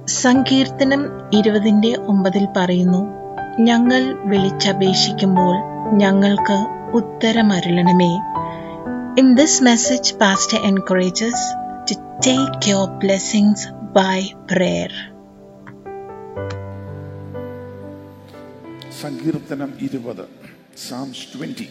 സങ്കീർത്തനം ഇരുപതിന്റെ ഒമ്പതിൽ പറയുന്നു ഞങ്ങൾ വിളിച്ചപേക്ഷിക്കുമ്പോൾ ഞങ്ങൾക്ക് ഉത്തരമരുളണമേ in this message pastor encourages to take your blessings by prayer സങ്കീർത്തനം ഇരുപത് സാംസ് ട്വന്റി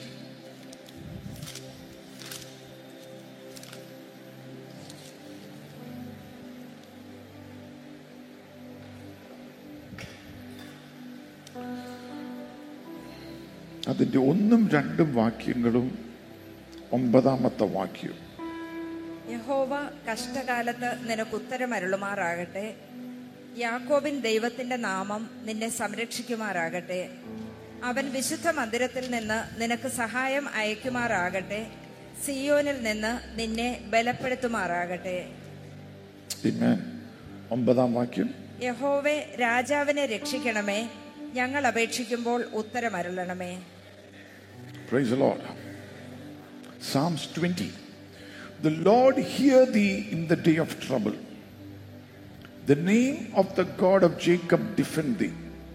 അതിന്റെ ഒന്നും രണ്ടും വാക്യങ്ങളും ഒമ്പതാമത്തെ വാക്യം യഹോവ കഷ്ടകാലത്ത് നിനക്ക് ഉത്തരമരുളുമാറാകട്ടെ യാക്കോബിൻ ദൈവത്തിന്റെ നാമം നിന്നെ സംരക്ഷിക്കുമാറാകട്ടെ അവൻ വിശുദ്ധ മന്ദിരത്തിൽ നിന്ന് നിനക്ക് സഹായം അയക്കുമാറാകട്ടെ സിയോനിൽ നിന്ന് നിന്നെ ബലപ്പെടുത്തുമാറാകട്ടെ Amen. ഒമ്പതാം വാക്യം യഹോവെ രാജാവിനെ രക്ഷിക്കണമേ ഞങ്ങൾ അപേക്ഷിക്കുമ്പോൾ ഉത്തരമരുളണമേ Praise the Lord. Psalms 20. The Lord hear thee in the day of trouble. The name of the God of Jacob defend thee.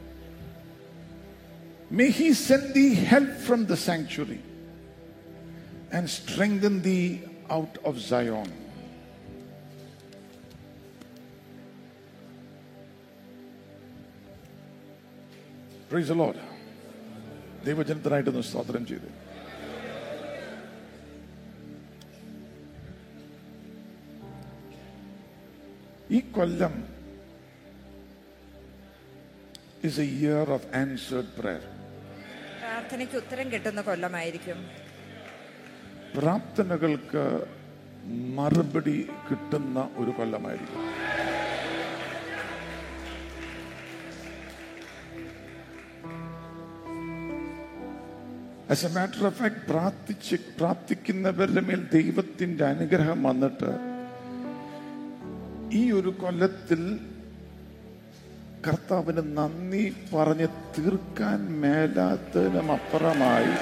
May he send thee help from the sanctuary and strengthen thee out of Zion. Praise the Lord. ദൈവജനത്തിനായിട്ടൊന്ന് സ്തോത്രം ചെയ്തു ഈ കൊല്ലം is a year of answered prayer പ്രാർത്ഥനയ്ക്ക് ഉത്തരം കിട്ടുന്ന കൊല്ലമായിരിക്കും പ്രാർത്ഥനകൾക്ക് മറുപടി കിട്ടുന്ന ഒരു കൊല്ലമായിരിക്കും as a matter of fact പ്രാർത്ഥിച്ച് പ്രാർത്ഥിക്കുന്നവരുടെ മേൽ ദൈവത്തിന്റെ അനുഗ്രഹം വന്നിട്ട് ഈ ഒരു കൊല്ലത്തിൽ കർത്താവിന് നന്ദി പറഞ്ഞ് തീർക്കാൻ മേലാത്തതിനും അപ്പുറമായി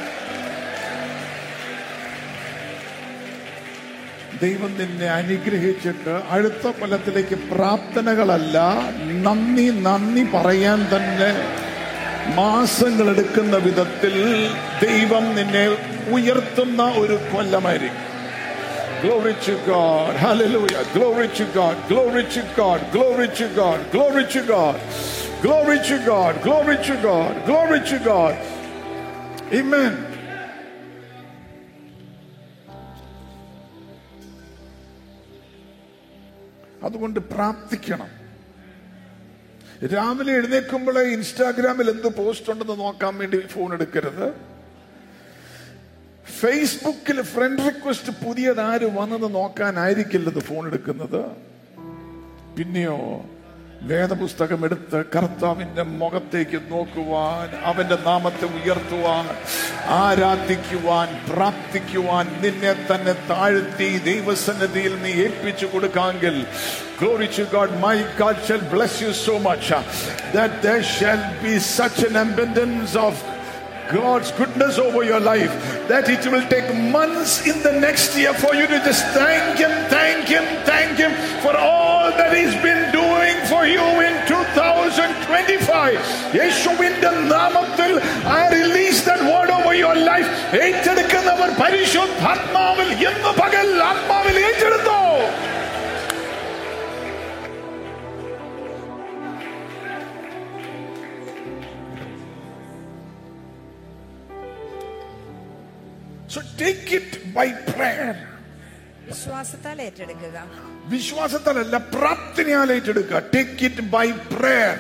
ദൈവം നിന്നെ അനുഗ്രഹിച്ചിട്ട് അടുത്ത കൊല്ലത്തിലേക്ക് പ്രാർത്ഥനകളല്ല നന്ദി നന്ദി പറയാൻ തന്നെ മാസങ്ങൾ എടുക്കുന്ന വിധത്തിൽ ദൈവം നിന്നെ ഉയർത്തുന്ന ഒരു കൊല്ലമായിരിക്കും Glory to God. Hallelujah. Glory to God. Glory to God. Glory to God. Glory to God. Glory to God. Glory to God. Glory to God. Amen. അതുകൊണ്ട് പ്രാർത്ഥിക്കണം രാവിലെ എഴുന്നേൽക്കുമ്പോഴേ ഇൻസ്റ്റാഗ്രാമിൽ എന്ത് പോസ്റ്റ് ഉണ്ടെന്ന് നോക്കാൻ വേണ്ടി ഫോൺ എടുക്കരുത് ഫേസ്ബുക്കിൽ ഫ്രണ്ട് റിക്വസ്റ്റ് പുതിയത് ആര് വന്നെന്ന് നോക്കാനായിരിക്കില്ലത് ഫോൺ എടുക്കുന്നത് പിന്നെയോ വേദപുസ്തകം എടുത്ത് കർത്താവിന്റെ മുഖത്തേക്ക് നോക്കുവാൻ അവന്റെ നാമത്തെ ഉയർത്തുവാൻ ആരാധിക്കുവാൻ പ്രാർത്ഥിക്കുവാൻ നിന്നെ തന്നെ താഴ്ത്തി ദൈവസന്നിധിയിൽ നീ ഏൽപ്പിച്ചു കൊടുക്കാമെങ്കിൽ Glory to God, my God shall bless you so much uh, that there shall be such an abundance of God's goodness over your life that it will take months in the next year for you to just thank Him, thank Him, thank Him for all that He's been doing for you in 2025. യേശുവിന്റെ നാമത്തിൽ I release that word over your life. ഏറ്റെടുക്കുന്നവർ പരിശുദ്ധാത്മാവിൽ എന്ന് പകൽ ആത്മാവിൽ ഏറ്റെടുത്തോ So take it by prayer. വിശ്വാസത്താൽ ഏറ്റെടുക്കുക വിശ്വാസത്താലല്ല പ്രാർത്ഥനയാൽ ഏറ്റെടുക്കുക ടേക്ക് ഇറ്റ് ബൈ പ്രേയർ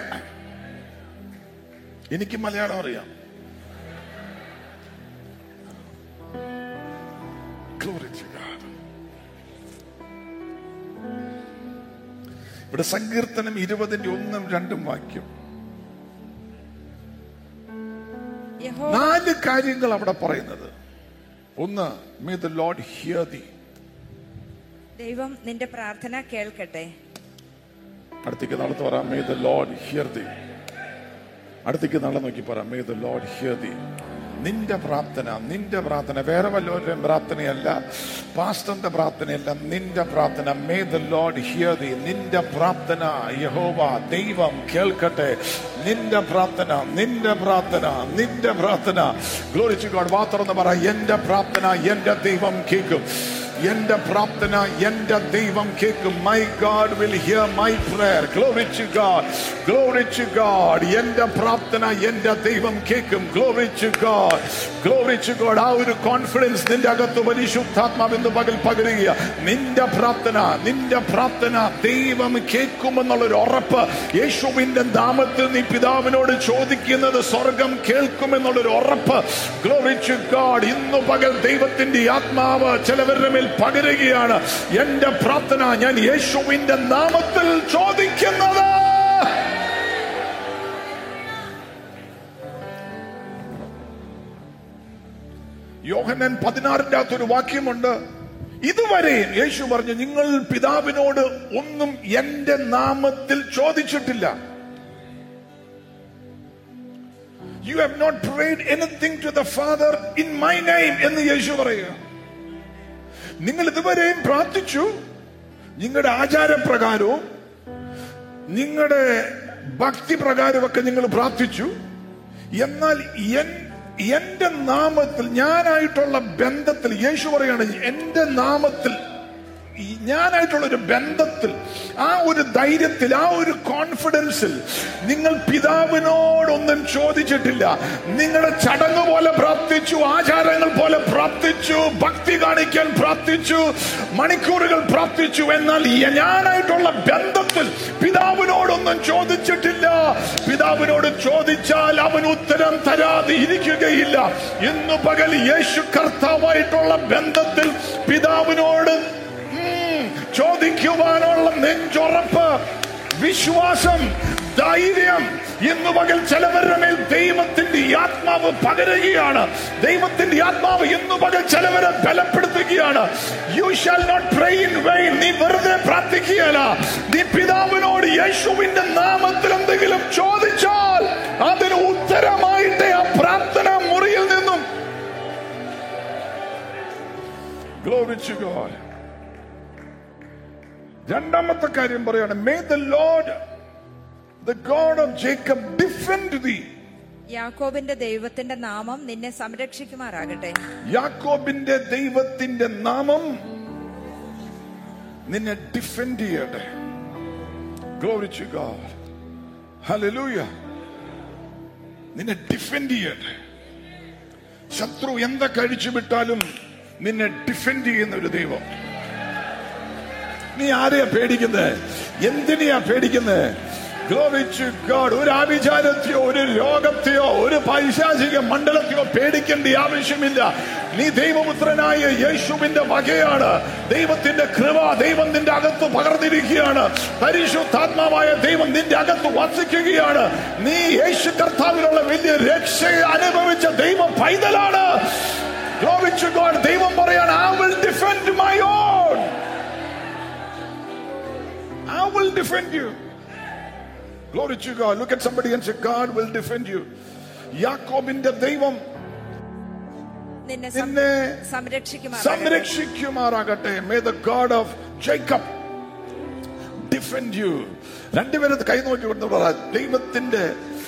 എനിക്ക് മലയാളം അറിയാം Glory to God. ഇവിടെ സങ്കീർത്തനം ഇരുപതിന്റെ ഒന്നും രണ്ടും വാക്യം യഹോവ നാല് കാര്യങ്ങൾ അവിടെ പറയുന്നത് ഒന്ന് may the Lord hear thee ദൈവം നിന്റെ പ്രാർത്ഥന കേൾക്കട്ടെ അടുത്തേക്ക് നാളെ പറ may the Lord hear thee അടുത്തേക്ക് നാളെ നോക്കി പറ may the Lord hear thee നിന്റെ പ്രാർത്ഥന നിന്റെ പ്രാർത്ഥന വേറെ വല്ലവരുടെയും പ്രാർത്ഥനയല്ല പാസ്റ്ററിന്റെ പ്രാർത്ഥനയല്ല നിന്റെ പ്രാർത്ഥന may the Lord hear thee നിന്റെ പ്രാർത്ഥന യഹോവ ദൈവം കേൾക്കട്ടെ നിന്റെ പ്രാർത്ഥന നിന്റെ പ്രാർത്ഥന നിന്റെ പ്രാർത്ഥന ഗ്ലോറിച്ചു ഗോഡ് വാ തുറന്ന് പറ എന്റെ പ്രാർത്ഥന എന്റെ ദൈവം കേൾക്കും എന്റെ പ്രാർത്ഥന എന്റെ ദൈവം കേൾക്കും my God will hear my prayer glory to God glory to God എന്റെ പ്രാർത്ഥന എന്റെ ദൈവം കേൾക്കും glory to God glory to God ആ ഒരു കോൺഫിഡൻസ് നിന്റെ അകത്ത് പരിശുദ്ധാത്മാവ് ഇന്ന് പകൽ പകരുക നിന്റെ പ്രാർത്ഥന നിന്റെ പ്രാർത്ഥന ദൈവം കേൾക്കുമെന്നുള്ളൊരു ഉറപ്പ് യേശുവിന്റെ നാമത്തിൽ നീ പിതാവിനോട് ചോദിക്കുന്നത് സ്വർഗം കേൾക്കുമെന്നുള്ളൊരു ഉറപ്പ് ഗ്ലോറി ടു ഗാഡ് ഇന്ന് പകൽ ദൈവത്തിന്റെ ആത്മാവ് ചിലവരുടെ മേൽ പകരുകയാണ് എന്റെ പ്രാർത്ഥന ഞാൻ യേശുവിന്റെ നാമത്തിൽ ചോദിക്കുന്നത് യോഹന്നൻ പതിനാറിന്റെ അകത്തൊരു വാക്യമുണ്ട് ഇതുവരെയും യേശു പറഞ്ഞു നിങ്ങൾ പിതാവിനോട് ഒന്നും എന്റെ നാമത്തിൽ ചോദിച്ചിട്ടില്ല you have not prayed anything to the Father in my name എന്ന് യേശു പറയുക നിങ്ങൾ ഇതുവരെയും പ്രാർത്ഥിച്ചു നിങ്ങളുടെ ആചാരപ്രകാരവും നിങ്ങളുടെ ഭക്തി പ്രകാരമൊക്കെ നിങ്ങൾ പ്രാർത്ഥിച്ചു എന്നാൽ എൻ എന്റെ നാമത്തിൽ ഞാനായിട്ടുള്ള ബന്ധത്തിൽ യേശു പറയാണ് എന്റെ നാമത്തിൽ ഈ ഞാനായിട്ടുള്ള ഒരു ബന്ധത്തിൽ ആ ഒരു ധൈര്യത്തിൽ ആ ഒരു കോൺഫിഡൻസിൽ നിങ്ങൾ പിതാവിനോടൊന്നും ചോദിച്ചിട്ടില്ല നിങ്ങളുടെ ചടങ്ങ് പോലെ പ്രാർത്ഥിച്ചു ആചാരങ്ങൾ പോലെ പ്രാർത്ഥിച്ചു ഭക്തി കാണിക്കാൻ പ്രാർത്ഥിച്ചു മണിക്കൂറുകൾ പ്രാർത്ഥിച്ചു എന്നാൽ ഞാനായിട്ടുള്ള ബന്ധത്തിൽ പിതാവിനോടൊന്നും ചോദിച്ചിട്ടില്ല പിതാവിനോട് ചോദിച്ചാൽ അവൻ ഉത്തരം തരാതെ ഇരിക്കുകയില്ല ഇന്നു പകൽ യേശു കർത്താവായിട്ടുള്ള ബന്ധത്തിൽ പിതാവിനോട് ഉം, ചോദിക്കുവാനുള്ള നെഞ്ചുറപ്പ് വിശ്വാസം ധൈര്യം ഇന്ന് പകൽ ചിലവരുടെ മേൽ ദൈവത്തിന്റെ ആത്മാവ് പകരുകയാണ് ദൈവത്തിന്റെ ആത്മാവ് ഇന്ന് പകൽ ചിലവരെ ബലപ്പെടുത്തുകയാണ് you shall not pray in vain നീ വെറുതെ പ്രാർത്ഥിക്കുകയല്ല നീ പിതാവിനോട് യേശുവിന്റെ നാമത്തിൽ എന്തെങ്കിലും ചോദിച്ചാൽ അതിന് ഉത്തരമായിട്ട് ആ പ്രാർത്ഥന മുറിയിൽ നിന്നും Glory to God. രണ്ടാമത്തെ കാര്യം പറയാണ് may the Lord the God of Jacob defend the യാക്കോബിന്റെ ദൈവത്തിന്റെ നാമം നിന്നെ സംരക്ഷിക്കുമാറാകട്ടെ യാക്കോബിന്റെ ദൈവത്തിന്റെ നാമം നിന്നെ ഡിഫെൻഡ് ചെയ്യട്ടെ ഗ്ലോറി ടു ഗോഡ് ഹല്ലേലൂയ നിന്നെ ഡിഫെൻഡ് ചെയ്യട്ടെ ശത്രു എന്തൊക്കെ അഴിച്ചു വിട്ടാലും നിന്നെ ഡിഫെൻഡ് ചെയ്യുന്ന ഒരു ദൈവം നീ ആരെയാ പേടിക്കുന്നത് എന്തിനെയാ പേടിക്കുന്നത് Glory to God. ഒരു ആഭിചാരത്തെയോ ഒരു രോഗത്തെയോ ഒരു പൈശാചിക മണ്ഡലത്തെയോ പേടിക്കേണ്ട ആവശ്യമില്ല നീ ദൈവപുത്രനായ യേശുവിന്റെ വകയാണ് ദൈവത്തിന്റെ കൃപ ദൈവം നിന്റെ അകത്ത് പകർന്നിരിക്കുകയാണ് പരിശുദ്ധാത്മാവായ ദൈവം നിന്റെ അകത്ത് വസിക്കുകയാണ് നീ യേശു കർത്താവിനുള്ള വലിയ രക്ഷ അനുഭവിച്ച ദൈവ പൈതലാണ് Glory to God. ദൈവം പറയാണ് I will defend my own. I will defend you. Glory to God. Look at somebody and say, God will defend you. യാക്കോബിന്റെ ദൈവം നിന്നെ സം- നിന്നെ സംരക്ഷിക്കുമാറാകട്ടെ സംരക്ഷിക്കുമാറാകട്ടെ may the God of Jacob defend you രണ്ടുപേരും കൈ നോക്കി കൊണ്ട് പറ ദൈവത്തിന്റെ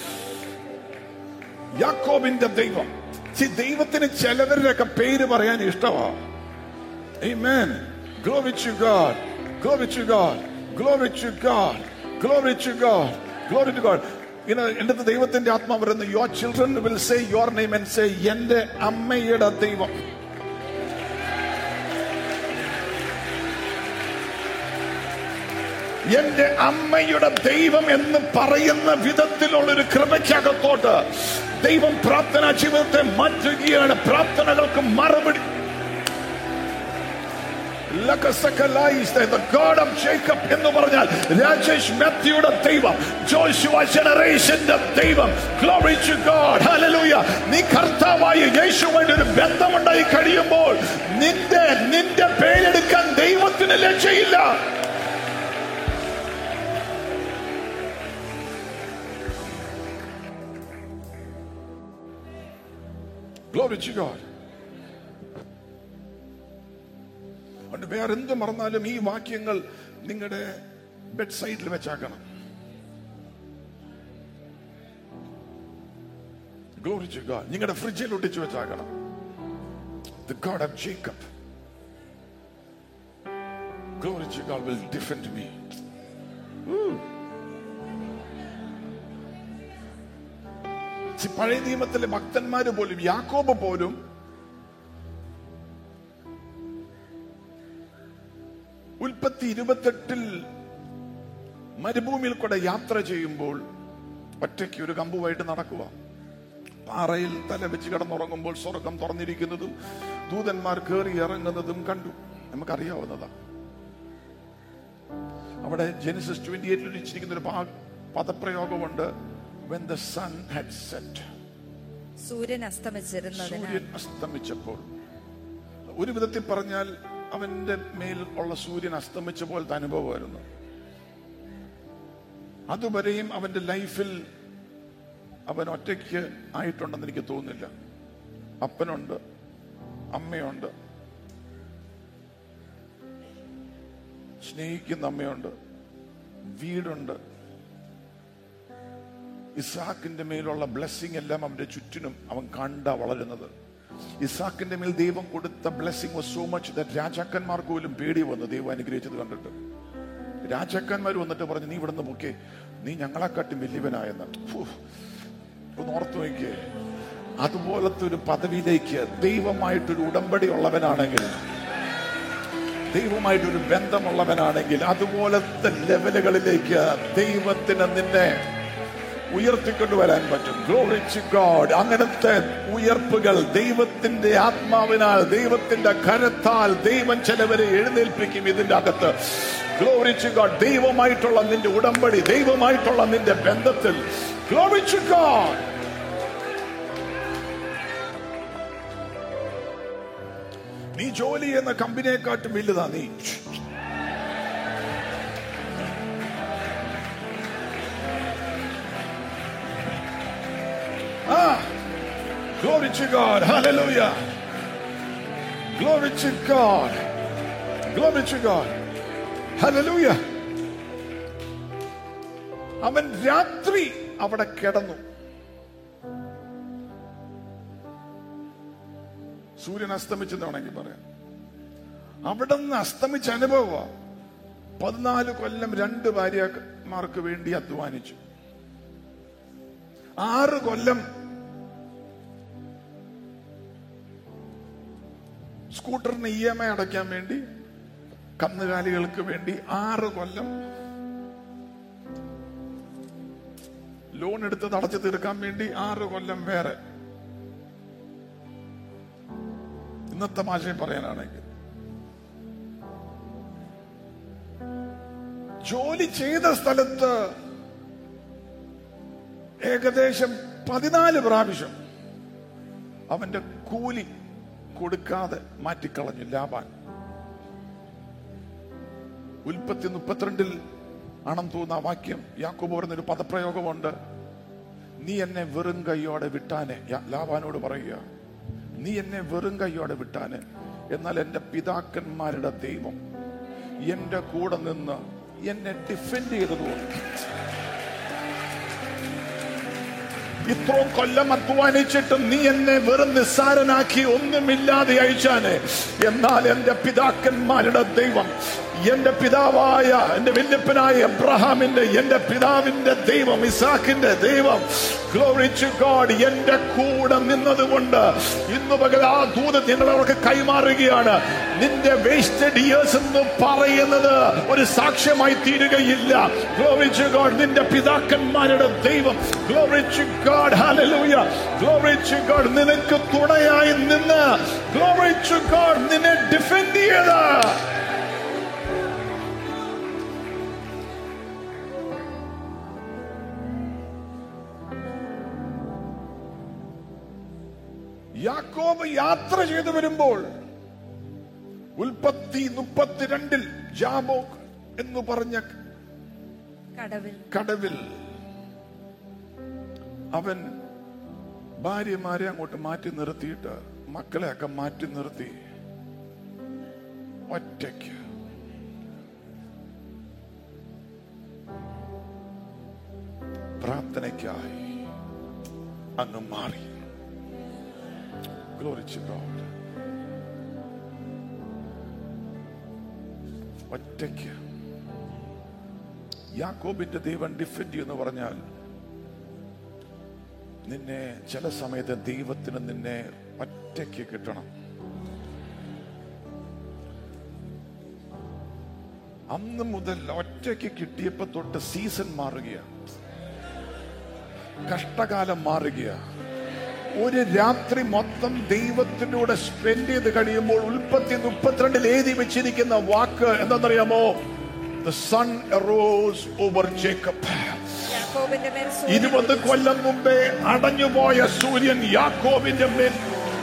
യാക്കോബിന്റെ ദൈവം See, ദൈവത്തിന് ചിലവരുടെയൊക്കെ പേര് പറയാൻ ഇഷ്ടമാണ് Amen. Glory to God. Glory to God. Glory to God. Glory to God. Glory to God. You know, എന്റെ അടുത്ത് ദൈവത്തിന്റെ ആത്മാ പറയുന്നു your children will say your name and say എന്റെ അമ്മയുടെ ദൈവം എന്റെ അമ്മയുടെ ദൈവം എന്ന് പറയുന്ന വിധത്തിലുള്ള ഒരു കൃപയ്ക്കകത്തോട്ട് ദൈവം പ്രാർത്ഥനാ ജീവിതത്തെ മാറ്റുകയാണ് പ്രാർത്ഥനകൾക്ക് മറുപടി ലക്കസക്കലായിസ് the God of Jacob എന്ന് പറഞ്ഞാൽ രാജേഷ് മാത്യുയുടെ ദൈവം ജോഷുവ ജനറേഷന്റെ ദൈവം Glory to God Hallelujah നീ കർത്താവായ യേശുവായിട്ട് ഒരു ബന്ധമുണ്ടായി കഴിയുമ്പോൾ നിന്റെ നിന്റെ പേരെടുക്കാൻ ദൈവത്തിന് ലക്ഷ്യയില്ല Glory to God. അതുകൊണ്ട് വേറെ എന്ത് മറന്നാലും ഈ വാക്യങ്ങൾ നിങ്ങളുടെ ബെഡ് സൈഡിൽ വെച്ചാക്കണം Glory to God. നിങ്ങളുടെ ഫ്രിഡ്ജിൽ ഒട്ടിച്ചു വെച്ചാക്കണം The God of Jacob. Glory to God will defend me. Ooh. See, പഴയ നിയമത്തിലെ ഭക്തന്മാര് പോലും യാക്കോബ് പോലും ഉൽപ്പത്തി ഇരുപത്തെട്ടിൽ മരുഭൂമിയിൽ കൂടെ യാത്ര ചെയ്യുമ്പോൾ ഒറ്റയ്ക്ക് ഒരു കമ്പുമായിട്ട് നടക്കുക പാറയിൽ തല വെച്ച് കിടന്നുറങ്ങുമ്പോൾ സ്വർഗം തുറന്നിരിക്കുന്നതും ദൂതന്മാർ കയറി ഇറങ്ങുന്നതും കണ്ടു നമുക്കറിയാവുന്നതാ അവിടെ ജെനിസിസ് ട്വന്റി എയ്റ്റിൽ ഇരിച്ചിരിക്കുന്ന ഒരു പാ- പദപ്രയോഗമുണ്ട് when the sun had set സൂര്യൻ അസ്തമിച്ചിരുന്നതിനാൽ സൂര്യൻ അസ്തമിച്ചപ്പോൾ ഒരു വിധത്തിൽ പറഞ്ഞാൽ അവന്റെ മേൽ ഉള്ള സൂര്യൻ അസ്തമിച്ച പോലത്തെ അനുഭവമായിരുന്നു അതുവരെയും അവന്റെ ലൈഫിൽ അവൻ ഒറ്റയ്ക്ക് ആയിട്ടുണ്ടെന്ന് എനിക്ക് തോന്നുന്നില്ല അപ്പനുണ്ട് അമ്മയുണ്ട് സ്നേഹിക്കുന്ന അമ്മയുണ്ട് വീടുണ്ട് ഇസാക്കിന്റെ മേലുള്ള ബ്ലെസ്സിങ് എല്ലാം അവന്റെ ചുറ്റിനും അവൻ കണ്ട വളരുന്നത് ഇസാക്കിന്റെ മേൽ ദൈവം കൊടുത്ത blessing was so much that രാജാക്കന്മാർക്ക് പോലും പേടി വന്നു ദൈവം അനുഗ്രഹിച്ചത് കണ്ടിട്ട് രാജാക്കന്മാർ വന്നിട്ട് പറഞ്ഞു നീ ഇവിടുന്ന് പൊക്കെ നീ ഞങ്ങളെക്കാട്ടും വലിയവനായെന്ന് ഫു, ഒന്ന് ഓർത്തു നോക്കിയേ അതുപോലത്തെ ഒരു പദവിയിലേക്ക് ദൈവമായിട്ടൊരു ഉടമ്പടി ഉള്ളവനാണെങ്കിൽ ദൈവമായിട്ടൊരു ബന്ധമുള്ളവനാണെങ്കിൽ അതുപോലത്തെ ലെവലുകളിലേക്ക് ദൈവത്തിന് നിന്നെ ഉയർത്തിക്കൊണ്ടുവരാൻ പറ്റും ഗ്ലോറി ടു ഗോഡ് അങ്ങനത്തെ ഉയർപ്പുകൾ ദൈവത്തിന്റെ ആത്മാവിനാൽ ദൈവത്തിന്റെ കരത്താൽ ദൈവം ചിലവരെ എഴുന്നേൽപ്പിക്കും ഇതിന്റെ അകത്ത് ഗ്ലോറി ടു ഗോഡ് ദൈവമായിട്ടുള്ള നിന്റെ ഉടമ്പടി ദൈവമായിട്ടുള്ള നിന്റെ ബന്ധത്തിൽ ഗ്ലോറി ടു ഗോഡ് നീ ജോലി ചെയ്യുന്ന കമ്പനിയെക്കാട്ടും വലുതാ നീ Ah, glory to God. Hallelujah. Glory to God. Glory to God. Hallelujah. അവൻ രാത്രി അവിടെ കിടന്നു സൂര്യൻ അസ്തമിച്ചെന്ന് വേണമെങ്കിൽ പറയാം അവിടെ നിന്ന് അസ്തമിച്ച അനുഭവ പതിനാല് കൊല്ലം രണ്ട് ഭാര്യമാർക്ക് വേണ്ടി അധ്വാനിച്ചു ആറ് കൊല്ലം സ്കൂട്ടറിന് ഇ എം ഐ അടയ്ക്കാൻ വേണ്ടി കന്നുകാലികൾക്ക് വേണ്ടി ആറ് കൊല്ലം ലോൺ എടുത്തത് അടച്ചു തീർക്കാൻ വേണ്ടി ആറ് കൊല്ലം വേറെ ഇന്നത്തെ ഭാഷയിൽ പറയാനാണെങ്കിൽ ജോലി ചെയ്ത സ്ഥലത്ത് ഏകദേശം പതിനാല് പ്രാവശ്യം അവന്റെ കൂലി കൊടുക്കാതെ മാറ്റിക്കളഞ്ഞു ലാഭാൻ ഉൽപ്പത്തി മുപ്പത്തിരണ്ടിൽ ആണെന്ന് തോന്നുന്ന ആ വാക്യം യാക്കോബ് പറഞ്ഞൊരു പദപ്രയോഗമുണ്ട് നീ എന്നെ വെറും കൈയോടെ വിട്ടാനെ യാ- ലാബാനോട് പറയുക നീ എന്നെ വെറും കൈയോടെ വിട്ടാന് എന്നാൽ എന്റെ പിതാക്കന്മാരുടെ ദൈവം എന്റെ കൂടെ നിന്ന് എന്നെ ഡിഫെൻഡ് ചെയ്തതുകൊണ്ട് ഇത്രയും കൊല്ലം അധ്വാനിച്ചിട്ടും നീ എന്നെ വെറും നിസ്സാരനാക്കി ഒന്നുമില്ലാതെ അയച്ചാന് എന്നാൽ എന്റെ പിതാക്കന്മാരുടെ ദൈവം എന്റെ പിതാവായ എന്റെ വല്യപ്പനായ എബ്രഹാമിന്റെ എന്റെ പിതാവിന്റെ ദൈവം ഇസാക്കിന്റെ ദൈവം ഗ്ലോറി ടു ഗോഡ് എന്റെ കൂടെ നിന്നതുകൊണ്ട് ഇന്ന് പകൽ ആ ദൂത് നിങ്ങളവർക്ക് കൈമാറുകയാണ് നിന്റെ വേസ്റ്റഡ് ഇയേഴ്സ് എന്ന് പറയുന്നത് ഒരു സാക്ഷ്യമായി തീരുകയില്ല ഗ്ലോറി ടു ഗോഡ് നിന്റെ പിതാക്കന്മാരുടെ ദൈവം glory to God hallelujah glory to God നിനക്ക് തുണയായി നിന്ന് ഗ്ലോറി ടു ഗോഡ് നിന്നെ ഡിഫെൻഡ് ചെയ്ത് യാക്കോബ് യാത്ര ചെയ്തു വരുമ്പോൾ ഉൽപ്പത്തി മുപ്പത്തിരണ്ടിൽ ജാബോക് എന്ന് പറഞ്ഞ കടവിൽ കടവിൽ അവൻ ഭാര്യമാരെ അങ്ങോട്ട് മാറ്റി നിർത്തിയിട്ട് മക്കളെയൊക്കെ മാറ്റി നിർത്തി ഒറ്റയ്ക്ക് പ്രാർത്ഥനയ്ക്കായി അങ്ങ് മാറി Glory to God. ഒറ്റയ്ക്ക് യാക്കോബിന്റെ ദൈവം ഡിഫെൻഡ് എന്ന് പറഞ്ഞാൽ നിന്നെ ചില സമയത്ത് ദൈവത്തിന് നിന്നെ ഒറ്റയ്ക്ക് കിട്ടണം അന്ന് മുതൽ ഒറ്റയ്ക്ക് കിട്ടിയപ്പോ തൊട്ട് സീസൺ മാറുകയാണ് കഷ്ടകാലം മാറുകയാണ് ഒരു രാത്രി മൊത്തം ദൈവത്തിലൂടെ സ്പെൻഡ് ചെയ്ത് കഴിയുമ്പോൾ ഉൽപ്പത്തി മുപ്പത്തിരണ്ടിൽ എഴുതി വെച്ചിരിക്കുന്ന വാക്ക് എന്താണെന്നറിയാമോ The sun arose over Jacob. യാക്കോബിന്റെ മേൽ സൂര്യൻ ഇരുപത് കൊല്ലം മുമ്പേ അടഞ്ഞുപോയ സൂര്യൻ യാക്കോബിന്റെ മേൽ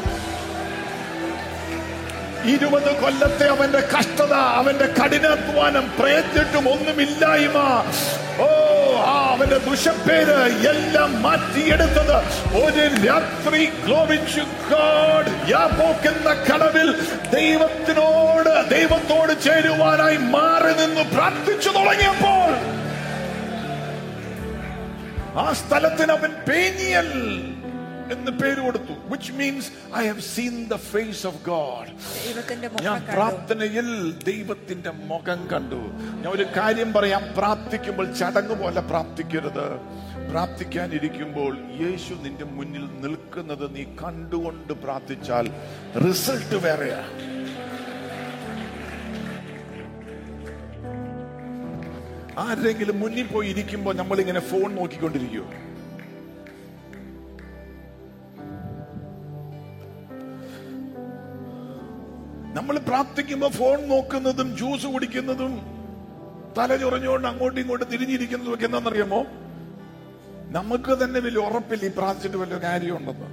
ഇരുപത് കൊല്ലത്തെ അവന്റെ കഷ്ടത അവന്റെ കഠിനാധ്വാനം പ്രയത്നിട്ടും ഒന്നുമില്ലായ്മ ഓ ആ അവന്റെ ദുഷപ്പേര് എല്ലാം മാറ്റിയെടുത്തത് ഒരു രാത്രി ഗ്ലോവിച്ചു ഗോഡ് യാബോക്കെന്ന കടവിൽ ദൈവത്തിനോട് ദൈവത്തോട് ചേരുവാനായി മാറി നിന്ന് പ്രാർത്ഥിച്ചു തുടങ്ങിയപ്പോൾ ആ സ്ഥലത്തിന് അവൻ പേനിയൽ എന്ന് പേര് കൊടുത്തു which means I have seen the face of God ദൈവത്തിന്റെ ഞാൻ മുഖം കണ്ടു പ്രാർത്ഥനയിൽ ദൈവത്തിന്റെ മുഖം കണ്ടു ഞാൻ ഒരു കാര്യം പറയാം പ്രാർത്ഥിക്കുമ്പോൾ ചടങ്ങ് പോലെ പ്രാർത്ഥിക്കരുത് പ്രാർത്ഥിക്കാനിരിക്കുമ്പോൾ യേശു നിന്റെ മുന്നിൽ നിൽക്കുന്നത് നീ കണ്ടുകൊണ്ട് പ്രാർത്ഥിച്ചാൽ റിസൾട്ട് വേറെയാ ആരെങ്കിലും മുന്നിൽ പോയി ഇരിക്കുമ്പോൾ നമ്മൾ ഇങ്ങനെ ഫോൺ നോക്കിക്കൊണ്ടിരിക്കുമോ നമ്മൾ പ്രാർത്ഥിക്കുമ്പോൾ ഫോൺ നോക്കുന്നതും ജ്യൂസ് കുടിക്കുന്നതും തല ചൊറഞ്ഞുകൊണ്ട് അങ്ങോട്ടും ഇങ്ങോട്ടും തിരിഞ്ഞിരിക്കുന്നതും ഒക്കെ എന്താണെന്നറിയാമോ നമുക്ക് തന്നെ വലിയ ഉറപ്പില്ല ഈ പ്രാർത്ഥിച്ചിട്ട് വലിയ കാര്യമുണ്ടെന്ന്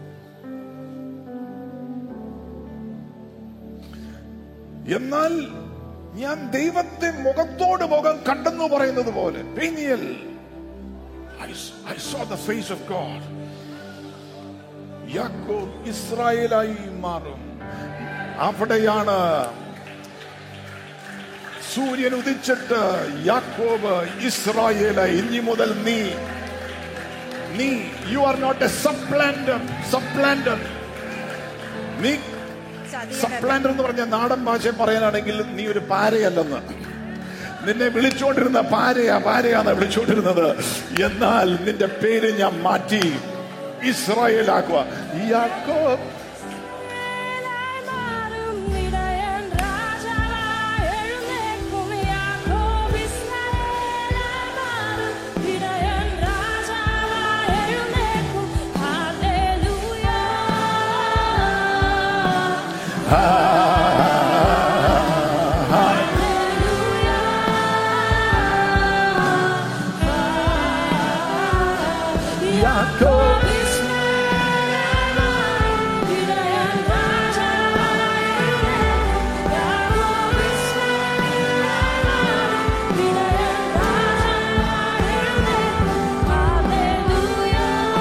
എന്നാൽ ഞാൻ ദൈവത്തെ മുഖത്തോട് മുഖം കണ്ടെന്ന് പറയുന്നത് പോലെ Peniel I saw the face of God യാക്കോബ് ഇസ്രായേലായി മാറും അവിടെയാണ് സൂര്യൻ ഉദിച്ചിട്ട് യാക്കോബ് ഇസ്രായേലായി ഇനി മുതൽ നീ നീ you are not a supplanter supplanter നീ ചതിയനല്ല സപ്ലാൻഡർ എന്ന് പറഞ്ഞ നാടൻ ഭാഷ പറയാനാണെങ്കിൽ നീ ഒരു പാരയല്ലെന്ന് നിന്നെ വിളിച്ചുകൊണ്ടിരുന്ന പാരയാ പാരയാന്ന് വിളിച്ചുകൊണ്ടിരുന്നത് എന്നാൽ നിന്റെ പേര് ഞാൻ മാറ്റി ഇസ്രായേൽ ആക്കുക യാക്കോബ് മാറും ഇടയൻ രാജാവായി എഴുന്നേൽക്കും യാക്കോബ് ഇസ്രായേലായി മാറും ഇടയൻ രാജാവായി എഴുന്നേൽക്കും ഹല്ലേലൂയ ഹല്ലേലൂയ യാക്കോബ് ഇസ്രായേലായി മാറും ഇടയൻ രാജാവായി എഴുന്നേൽക്കും യാക്കോബ് ഇസ്രായേലായി മാറും ഇടയൻ രാജാവായി എഴുന്നേൽക്കും ഹല്ലേലൂയ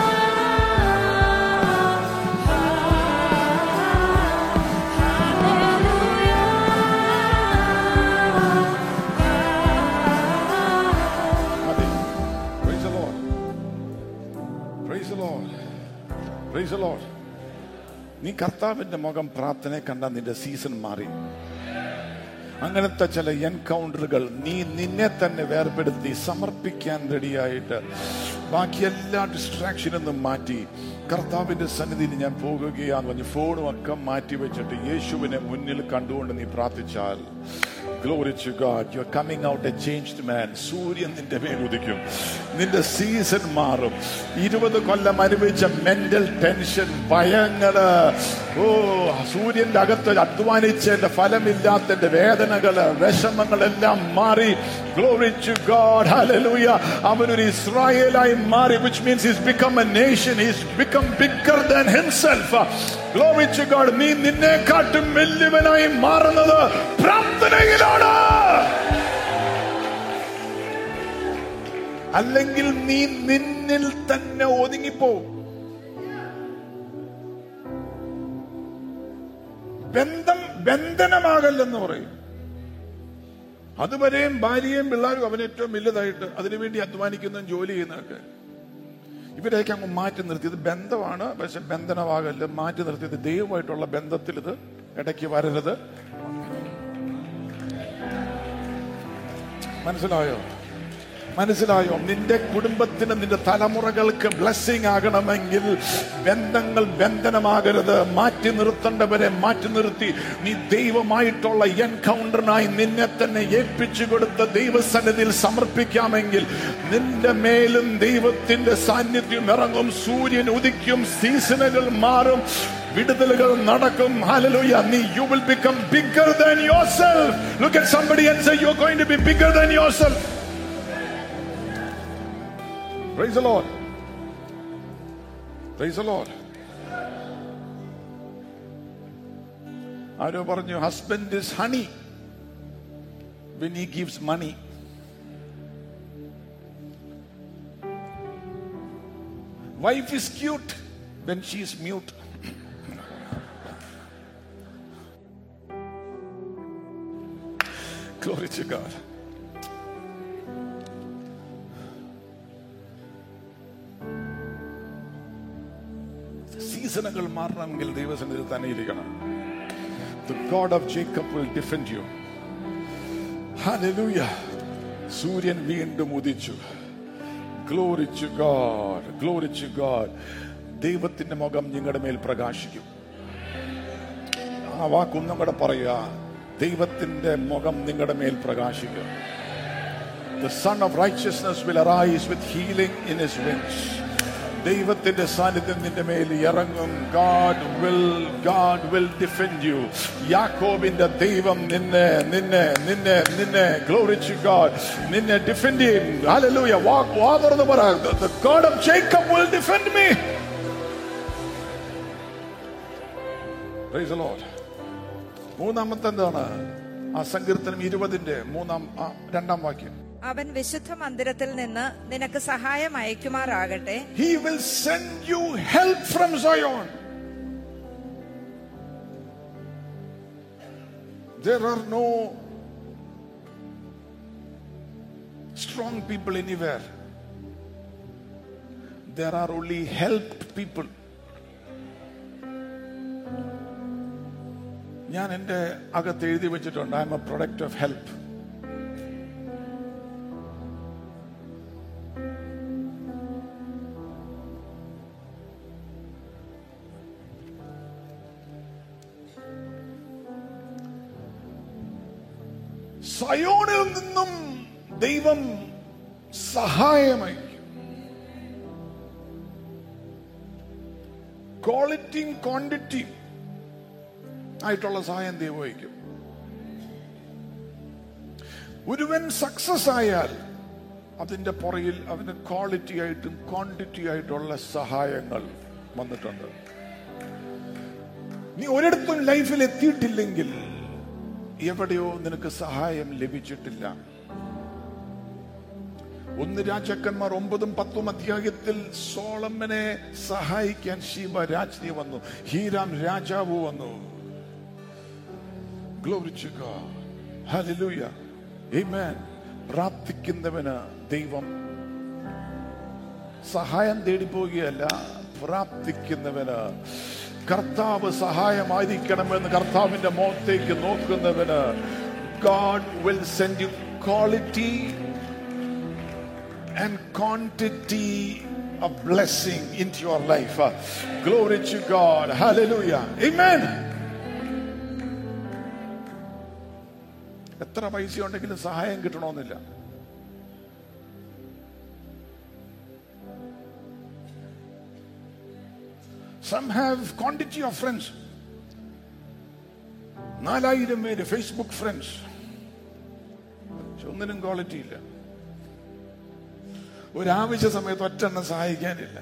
മതി. Praise the Lord. Praise the Lord. Praise the Lord. നീ കർത്താവിന്റെ മുഖം പ്രാർത്ഥനയെ കണ്ട നിന്റെ സീസൺ മാറി അങ്ങനത്തെ ചില എൻകൗണ്ടറുകൾ നീ നിന്നെ തന്നെ വേർപെടുത്തി സമർപ്പിക്കാൻ റെഡിയായിട്ട് ബാക്കി എല്ലാ ഡിസ്ട്രാക്ഷനും ഒന്നും മാറ്റി കർത്താവിന്റെ സന്നിധിയിൽ ഞാൻ പോകുകയാന്ന് പറഞ്ഞ് ഫോണും ഒക്കെ മാറ്റി വെച്ചിട്ട് യേശുവിനെ മുന്നിൽ കണ്ടുകൊണ്ട് നീ പ്രാർത്ഥിച്ചാൽ Glory to God. You're coming out a changed man. സൂര്യൻ നിന്റെ മേൽ ഉദിക്കും നിന്റെ സീസൺ മാറും ഇരുപത് കൊല്ലം അനുഭവിച്ച മെന്റൽ ടെൻഷൻ ഭയങ്ങള് ഓ സൂര്യന്റെ അകത്ത് അധ്വാനിച്ചതിന്റെ ഫലമില്ലാത്തതിന്റെ വേദനകള് വിഷമങ്ങളെല്ലാം മാറി ഗ്ലോറി ടു ഗോഡ് ഹല്ലേലൂയ അവനൊരു ഇസ്രായേലായി മാറി which means he's become a nation he's become bigger than himself glory to God നീ നിന്നെക്കാട്ടും വലിയവനായി മാറുന്നത് പ്രാർത്ഥനയിലാണ് അല്ലെങ്കിൽ നീ നിന്നിൽ തന്നെ ഒതുങ്ങിപ്പോവും ബന്ധം ബന്ധനമാകല്ലെന്ന് പറയും അതുവരെയും ഭാര്യയും പിള്ളേരും അവൻ ഏറ്റവും വലുതായിട്ട് അതിനുവേണ്ടി അധ്വാനിക്കുന്നതും ജോലി ചെയ്യുന്നതൊക്കെ ഇവരെയൊക്കെ അങ്ങ് മാറ്റി നിർത്തി ഇത് ബന്ധമാണ് പക്ഷെ ബന്ധനമാകല്ല മാറ്റി നിർത്തിയത് ദൈവമായിട്ടുള്ള ബന്ധത്തിൽ ഇത് ഇടയ്ക്ക് വരരുത് മനസ്സിലായോ മനസ്സിലായോ നിന്റെ കുടുംബത്തിന് നിന്റെ തലമുറകൾക്ക് ബ്ലെസ്സിങ് ആകണമെങ്കിൽ ബന്ധങ്ങൾ ബന്ധനമാകരുത് മാറ്റി നിർത്തേണ്ടവരെ മാറ്റി നിർത്തി നീ ദൈവമായിട്ടുള്ള എൻകൗണ്ടറിനായി നിന്നെ തന്നെ ഏൽപ്പിച്ചു കൊടുത്ത ദൈവസന്നിധിയിൽ സമർപ്പിക്കാമെങ്കിൽ നിന്റെ മേലും ദൈവത്തിന്റെ സാന്നിധ്യം ഇറങ്ങും സൂര്യൻ ഉദിക്കും സീസണുകൾ മാറും വിടുതലുകൾ നടക്കും ഹല്ലേലൂയ നീ you will become bigger than yourself look at somebody and say you are going to be bigger than yourself praise the Lord praise the Lord ആരോ പറഞ്ഞു husband is honey when he gives money wife is cute when she is mute Glory to God. സീസണുകൾ മാറണമെങ്കിൽ ദൈവസന്നിധിയിൽ തന്നെ ഇരിക്കണം The God of Jacob will defend you. Hallelujah. സൂര്യൻ വീണ്ടും ഉദിച്ചു glory to God glory to God ദൈവത്തിന്റെ മുഖം നിങ്ങളുടെ മേൽ പ്രകാശിക്കും ആ വാക്കൊന്നും കൂടെ പറയുക ദൈവത്തിന്റെ മുഖം നിങ്ങളുടെ മേൽ പ്രകാശിക്കും The Son of Righteousness will arise with healing in his wings. ദൈവത്തിന്റെ സാന്നിധ്യം നിന്റെ മേൽ ഇറങ്ങും God will God will defend you യാക്കോബിന്റെ ദൈവം നിന്നെ നിന്നെ നിന്നെ നിന്നെ ഗ്ലോറിച്ച് ഗാഡ് നിന്നെ ഡിഫെൻഡ് ചെയ്യും ഹല്ലേലൂയ വാ വാ തുറന്ന് പറ the God of Jacob will defend me Praise the Lord മൂന്നാമത്തെ എന്താണ് ആ സങ്കീർത്തനം ഇരുപതിന്റെ മൂന്നാം ആ, രണ്ടാം വാക്യം അവൻ വിശുദ്ധ മന്ദിരത്തിൽ നിന്ന് നിനക്ക് സഹായം അയക്കുമാറാകട്ടെ He will send you help from Zion. There are no strong people anywhere. There are only helped people. ഞാൻ എൻ്റെ അകത്ത് എഴുതി വെച്ചിട്ടുണ്ട് I am a product of help സയോണിൽ നിന്നും ദൈവം സഹായമയക്കും ക്വാളിറ്റിയും ക്വാണ്ടിറ്റിയും ആയിട്ടുള്ള സഹായം ദൈവം അയക്കും ഒരുവൻ സക്സസ് ആയാൽ അതിന്റെ പുറകിൽ അവന് ക്വാളിറ്റി ആയിട്ടും ക്വാണ്ടിറ്റി ആയിട്ടുള്ള സഹായങ്ങൾ വന്നിട്ടുണ്ട് നീ ഒരിടത്തും ലൈഫിൽ എത്തിയിട്ടില്ലെങ്കിൽ എവിടെയോ നിനക്ക് സഹായം ലഭിച്ചിട്ടില്ല ഒന്ന് രാജാക്കന്മാർ ഒമ്പതും പത്തും അധ്യായത്തിൽ സോളമ്മനെ സഹായിക്കാൻ ശീബ രാജ്ഞി വന്നു ഹീരാം രാജാവ് വന്നു Glory to God. Hallelujah. Amen. പ്രാർത്ഥിക്കുന്നവന് ദൈവം സഹായം തേടി പോവുകയല്ല പ്രാർത്ഥിക്കുന്നവന് കർത്താവ് സഹായമായിരിക്കണമെന്ന് കർത്താവിന്റെ മുഖത്തേക്ക് നോക്കുന്നവന് God will send you quality and quantity of blessing into your life. Uh, Glory to God. Hallelujah. Amen. എത്ര പൈസ ഉണ്ടെങ്കിലും സഹായം കിട്ടണമെന്നില്ല Some have quantity of friends. നാലായിരം പേര് ഫേസ്ബുക്ക് ഫ്രണ്ട്സ് പക്ഷെ ഒന്നിനും ക്വാളിറ്റി ഇല്ല ഒരാവശ്യ സമയത്ത് ഒറ്റെണ്ണം സഹായിക്കാനില്ല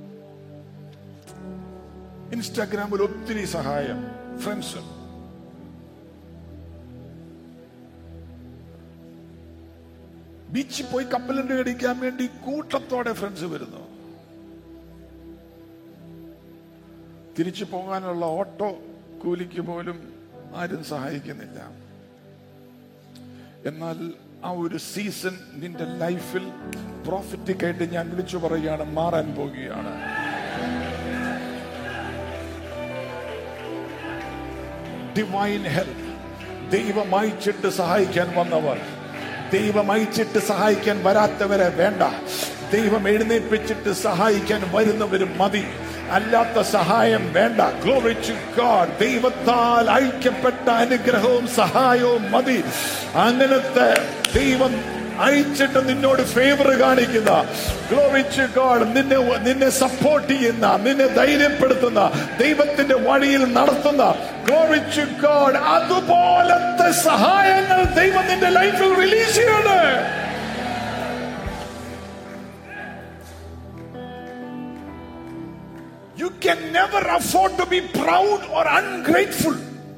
ഇൻസ്റ്റാഗ്രാമിൽ ഒത്തിരി സഹായം ഫ്രണ്ട്സ് ബീച്ചിൽ പോയി കപ്പലിന്റെ കടിക്കാൻ വേണ്ടി കൂട്ടത്തോടെ ഫ്രണ്ട്സ് വരുന്നു തിരിച്ചു പോകാനുള്ള ഓട്ടോ കൂലിക്ക് പോലും ആരും സഹായിക്കുന്നില്ല എന്നാൽ ആ ഒരു സീസൺ നിന്റെ ലൈഫിൽ പ്രോഫിറ്റിക് ആയിട്ട് ഞാൻ വിളിച്ചു പറയുകയാണ് മാറാൻ പോകുകയാണ് ഡിവൈൻ ഹെൽപ്പ് ദൈവം അയച്ചിട്ട് സഹായിക്കാൻ വന്നവർ ദൈവം അയച്ചിട്ട് സഹായിക്കാൻ വരാത്തവരെ വേണ്ട ദൈവം എഴുന്നേൽപ്പിച്ചിട്ട് സഹായിക്കാൻ വരുന്നവരും മതി അല്ലാത്ത സഹായം വേണ്ട Glory to God ദൈവത്താൽ അയക്കപ്പെട്ട അനുഗ്രഹവും സഹായവും മതി അങ്ങനത്തെ ദൈവം അയച്ചിട്ട് നിന്നോട് ഫേവർ കാണിക്കുന്ന Glory to God നിന്നെ നിന്നെ സപ്പോർട്ട് ചെയ്യുന്ന നിന്നെ ധൈര്യപ്പെടുത്തുന്ന ദൈവത്തിന്റെ വഴിയിൽ നടത്തുന്ന Glory to God അതുപോലത്തെ സഹായങ്ങൾ ദൈവം നിന്റെ ലൈഫിൽ റിലീസ് ചെയ്യണേ You can never afford to be proud or ungrateful.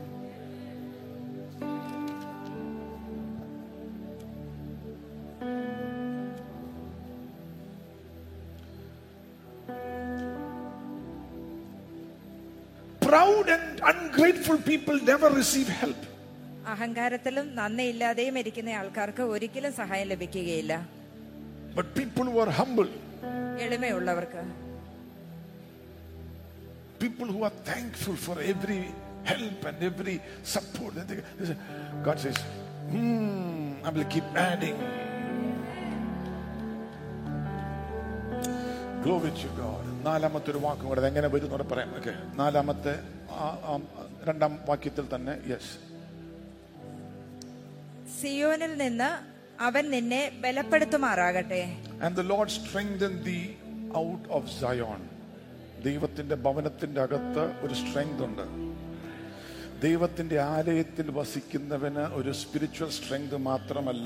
Proud and ungrateful people never receive help. അഹങ്കാരത്തിലും നന്ദിയില്ലാതെയും ഇരിക്കുന്ന ആൾക്കാർക്ക് ഒരിക്കലും സഹായം ലഭിക്കുകയില്ല But people who are humble, എളിമയുള്ളവർക്ക് people who are thankful for every help and every support, they think- they say, God says, hmm, I will keep adding. Glory to God. നാലാമത്തെ ഒരു വാക്കും കൂടെ എങ്ങനെ വരും എന്ന് പറയാം ഓക്കെ നാലാമത്തെ ആ- ആ- രണ്ടാം വാക്യത്തിൽ തന്നെ യെസ് സിയോനിൽ നിന്ന് അവൻ നിന്നെ ബലപ്പെടുത്തുമാറാകട്ടെ And the Lord strengthened thee out of Zion. ദൈവത്തിന്റെ ഭവനത്തിന്റെ അകത്ത് ഒരു സ്ട്രെങ്ത് ഉണ്ട് ദൈവത്തിന്റെ ആലയത്തിൽ വസിക്കുന്നവന് ഒരു സ്പിരിച്വൽ സ്ട്രെങ്ത് മാത്രമല്ല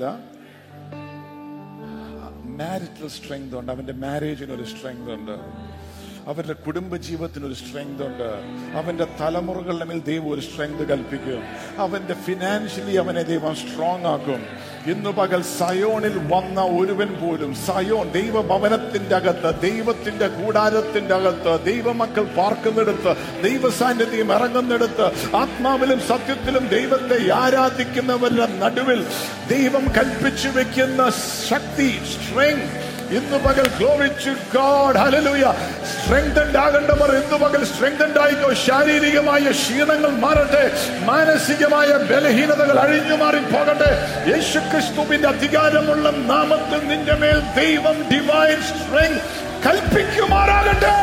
മാരിറ്റൽ സ്ട്രെങ്ത് ഉണ്ട് അവന്റെ മാരേജിന് ഒരു സ്ട്രെങ്ത് ഉണ്ട് അവരുടെ കുടുംബ ജീവിതത്തിന് ഒരു സ്ട്രെങ്ത് ഉണ്ട് അവന്റെ തലമുറകളുടെ മേൽ ദൈവം ഒരു സ്ട്രെങ്ത് കൽപ്പിക്കും അവന്റെ ഫിനാൻഷ്യലി അവനെ ദൈവം സ്ട്രോങ് ആക്കും ഇന്നു പകൽ സയോണിൽ വന്ന ഒരുവൻ പോലും സയോൺ ദൈവഭവനത്തിന്റെ അകത്ത് ദൈവത്തിന്റെ കൂടാരത്തിന്റെ അകത്ത് ദൈവമക്കൾ പാർക്കുന്നിടത്ത് ദൈവ സാന്നിധ്യം ഇറങ്ങുന്നിടത്ത് ആത്മാവിലും സത്യത്തിലും ദൈവത്തെ ആരാധിക്കുന്നവരുടെ നടുവിൽ ദൈവം കൽപ്പിച്ചു വെക്കുന്ന ശക്തി സ്ട്രെങ്ത് ഇന്ന് പകൽ glory to God hallelujah strengthened ആകേണ്ടവർ ഇന്ന് പകൽ സ്ട്രെങ്തൻഡ് ആയിക്കോ ശാരീരികമായ ക്ഷീണങ്ങൾ മാറട്ടെ മാനസികമായ ബലഹീനതകൾ അഴിഞ്ഞു മാറി പോകട്ടെ യേശുക്രിസ്തുവിന്റെ അധികാരമുള്ള നാമത്തിൽ നിന്റെ മേൽ ദൈവം ഡിവൈൻ സ്ട്രെങ്ത് കൽപ്പിക്കുമാറാകട്ടെ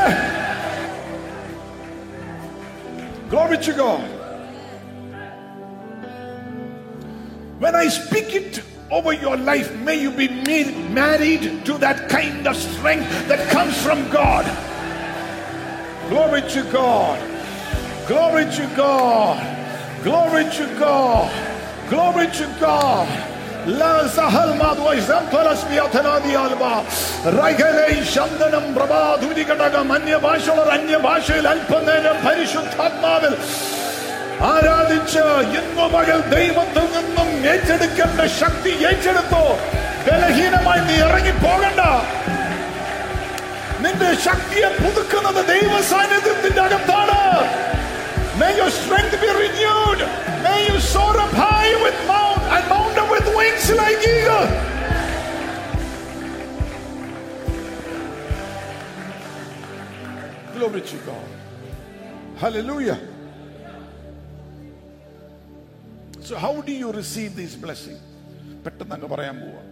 Glory to God. When I speak it over your life, may you be made married to that kind of strength that comes from God. Glory to God. Glory to God. Glory to God. Glory to God. La sahal madwa izamthalas biyatanadi alba. Raigale ശന്തനം പ്രഭാധുരികടകം അന്യഭാഷകൾ അന്യഭാഷയിൽ അല്പനേരം പരിശുദ്ധാത്മാവിൽ ആരാധിച്ച് ഇന്നു പകൽ ദൈവത്തിൽ നിന്നും ഏറ്റെടുക്കേണ്ട ശക്തി ഏറ്റെടുത്തോ ബലഹീനമായി നീ ഇറങ്ങി പോകണ്ട നിന്റെ ശക്തിയെ പുതുക്കുന്നത് ദൈവ സാന്നിധ്യത്തിന്റെ അകത്താണ് May your strength be renewed. May you soar up high with mount and mount up with wings like eagle. Glory to God. Hallelujah. So how do you receive these blessings? പെട്ടെന്ന് അങ്ങ് പറയാൻ പോവാ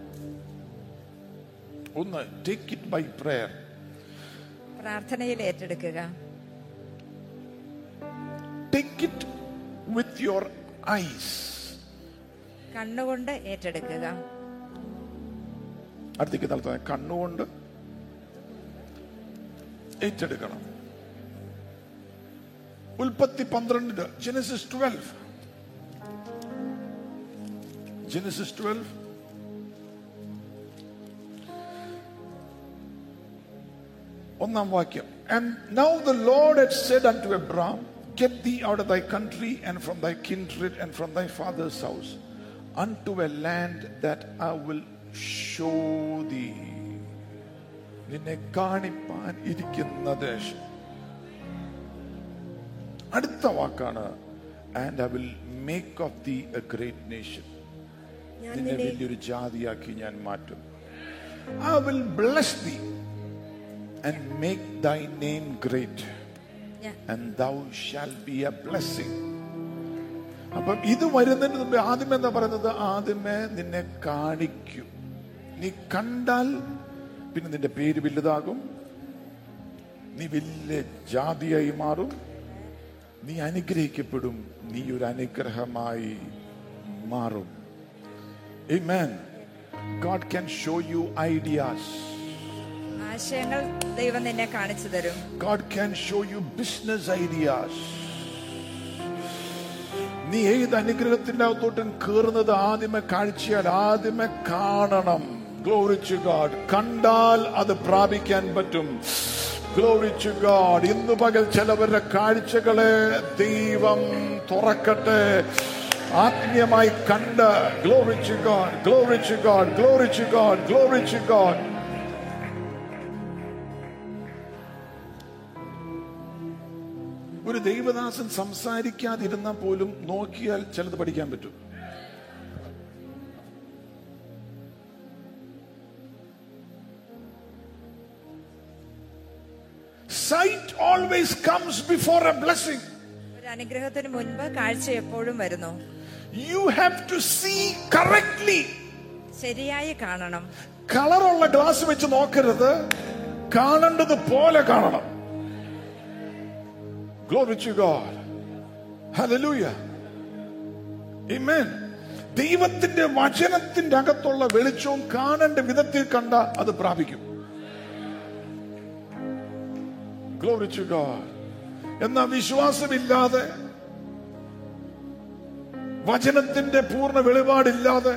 ഒന്ന് ടേക്ക് ഇറ്റ് ബൈ പ്രേയർ പ്രാർത്ഥനയിൽ ഏറ്റെടുക്കുക take it with your eyes കണ്ണുകൊണ്ട് ഏറ്റെടുക്കുക അടുത്തേക്ക് തലത്ത കണ്ണുകൊണ്ട് ഏറ്റെടുക്കണം ഉൽപ്പത്തി പന്ത്രണ്ടിന് ജെനസിസ് ട്വൽവ് ജെനസിസ് ട്വൽവ് ഒന്നാം വാക്യം And now the Lord had said unto Abram, Get thee out of thy country and from thy kindred and from thy father's house unto a land that I will show thee. നിന്നെ കാണിപ്പാൻ ഇരിക്കുന്ന ദേശം അടുത്ത വാക്കാണ് and I will make of thee a great nation ഞാൻ നിന്നെ നിന്നെ വലിയൊരു ജാതിയാക്കി ഞാൻ മാറ്റും I will bless thee and make thy name great ഞാൻ and thou shall be a blessing അപ്പം ഇത് വരുന്നതിന് മുമ്പ് ആദ്യമേ എന്താ പറയുന്നത് ആദ്യമേ നിന്നെ കാണിക്കും നീ കണ്ടാൽ പിന്നെ നിന്റെ പേര് വലുതാകും നീ വലിയ ജാതിയായി മാറും നീ അനുഗ്രഹിക്കപ്പെടും നീ ഒരു അനുഗ്രഹമായി മാറും Amen. God can show you ideas. ആശയങ്ങൾ ദൈവം നിന്നെ കാണിച്ചു തരും God can show you business ideas. നീ ഏത് അനുഗ്രഹത്തിന്റെ അകത്തോട്ടും കയറുന്നത് ആദ്യമേ കാഴ്ചയാൽ ആദ്യമേ കാണണം ഗ്ലോറിച്ചു ഗാഡ് കണ്ടാൽ അത് പ്രാപിക്കാൻ പറ്റും ഗ്ലോറിച്ചു ഗാഡ് ഇന്ന് പകൽ ചിലവരുടെ കാഴ്ചകളെ ദൈവം തുറക്കട്ടെ ആത്മീയമായി കണ്ട് glory to God glory to God glory to God glory to God ഒരു ദൈവദാസൻ സംസാരിക്കാതിരുന്നാൽ പോലും നോക്കിയാൽ ചിലത് പഠിക്കാൻ പറ്റും sight always comes before a blessing ഒരു അനുഗ്രഹത്തിന് മുൻപ് കാഴ്ച എപ്പോഴും വരുന്നു you have to see correctly ശരിയായി കാണണം കളറുള്ള ഗ്ലാസ് വെച്ച് നോക്കരുത് കാണേണ്ടത് പോലെ കാണണം Glory to God. Hallelujah. Amen. ദൈവത്തിന്റെ വചനത്തിന്റെ അകത്തുള്ള വെളിച്ചവും കാണേണ്ട വിധത്തിൽ കണ്ട അത് പ്രാപിക്കും Glory to God. എന്നാ വിശ്വാസമില്ലാതെ വചനത്തിന്റെ പൂർണ്ണ വെളിപാടില്ലാതെ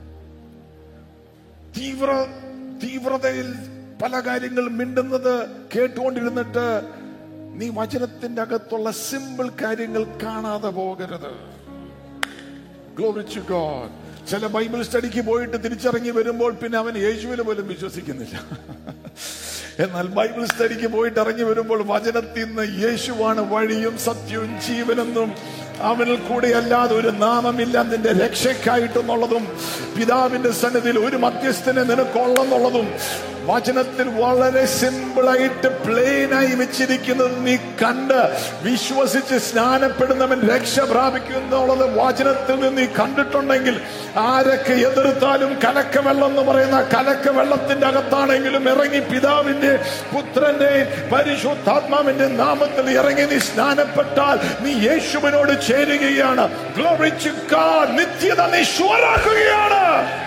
തീവ്ര തീവ്രതയിൽ പല കാര്യങ്ങൾ മിണ്ടുന്നത് കേട്ടുകൊണ്ടിരുന്നിട്ട് നീ വചനത്തിന്റെ അകത്തുള്ള സിമ്പിൾ കാര്യങ്ങൾ കാണാതെ പോകരുത് Glory to God. ചില ബൈബിൾ സ്റ്റഡിക്ക് പോയിട്ട് തിരിച്ചിറങ്ങി വരുമ്പോൾ പിന്നെ അവൻ യേശുവിൽ പോലും വിശ്വസിക്കുന്നില്ല എന്നാൽ ബൈബിൾ സ്റ്റഡിക്ക് പോയിട്ട് ഇറങ്ങി വരുമ്പോൾ വചനത്തിൽ നിന്ന് യേശുവാണ് വഴിയും സത്യവും ജീവനെന്നും അവനിൽ കൂടെ അല്ലാതെ ഒരു നാമമില്ല നിന്റെ രക്ഷയ്ക്കായിട്ടെന്നുള്ളതും പിതാവിന്റെ സന്നിധിയിൽ ഒരു മധ്യസ്ഥനെ നിനക്കൊള്ളെന്നുള്ളതും വചനത്തിൽ വളരെ സിമ്പിളായിട്ട് പ്ലെയിനായി വെച്ചിരിക്കുന്നത് നീ കണ്ട് വിശ്വസിച്ച് സ്നാനപ്പെടുന്നവൻ രക്ഷ പ്രാപിക്കും എന്നുള്ളത് വചനത്തിൽ നിന്ന് നീ കണ്ടിട്ടുണ്ടെങ്കിൽ ആരൊക്കെ എതിർത്താലും കലക്ക വെള്ളം എന്ന് പറയുന്ന കലക്ക വെള്ളത്തിന്റെ അകത്താണെങ്കിലും ഇറങ്ങി പിതാവിന്റെ പുത്രന്റെ പരിശുദ്ധാത്മാവിന്റെ നാമത്തിൽ ഇറങ്ങി നീ സ്നാനപ്പെട്ടാൽ നീ യേശുവിനോട് ചേരുകയാണ് Glory to God. നിത്യത നീ ഷുവറാക്കുകയാണ്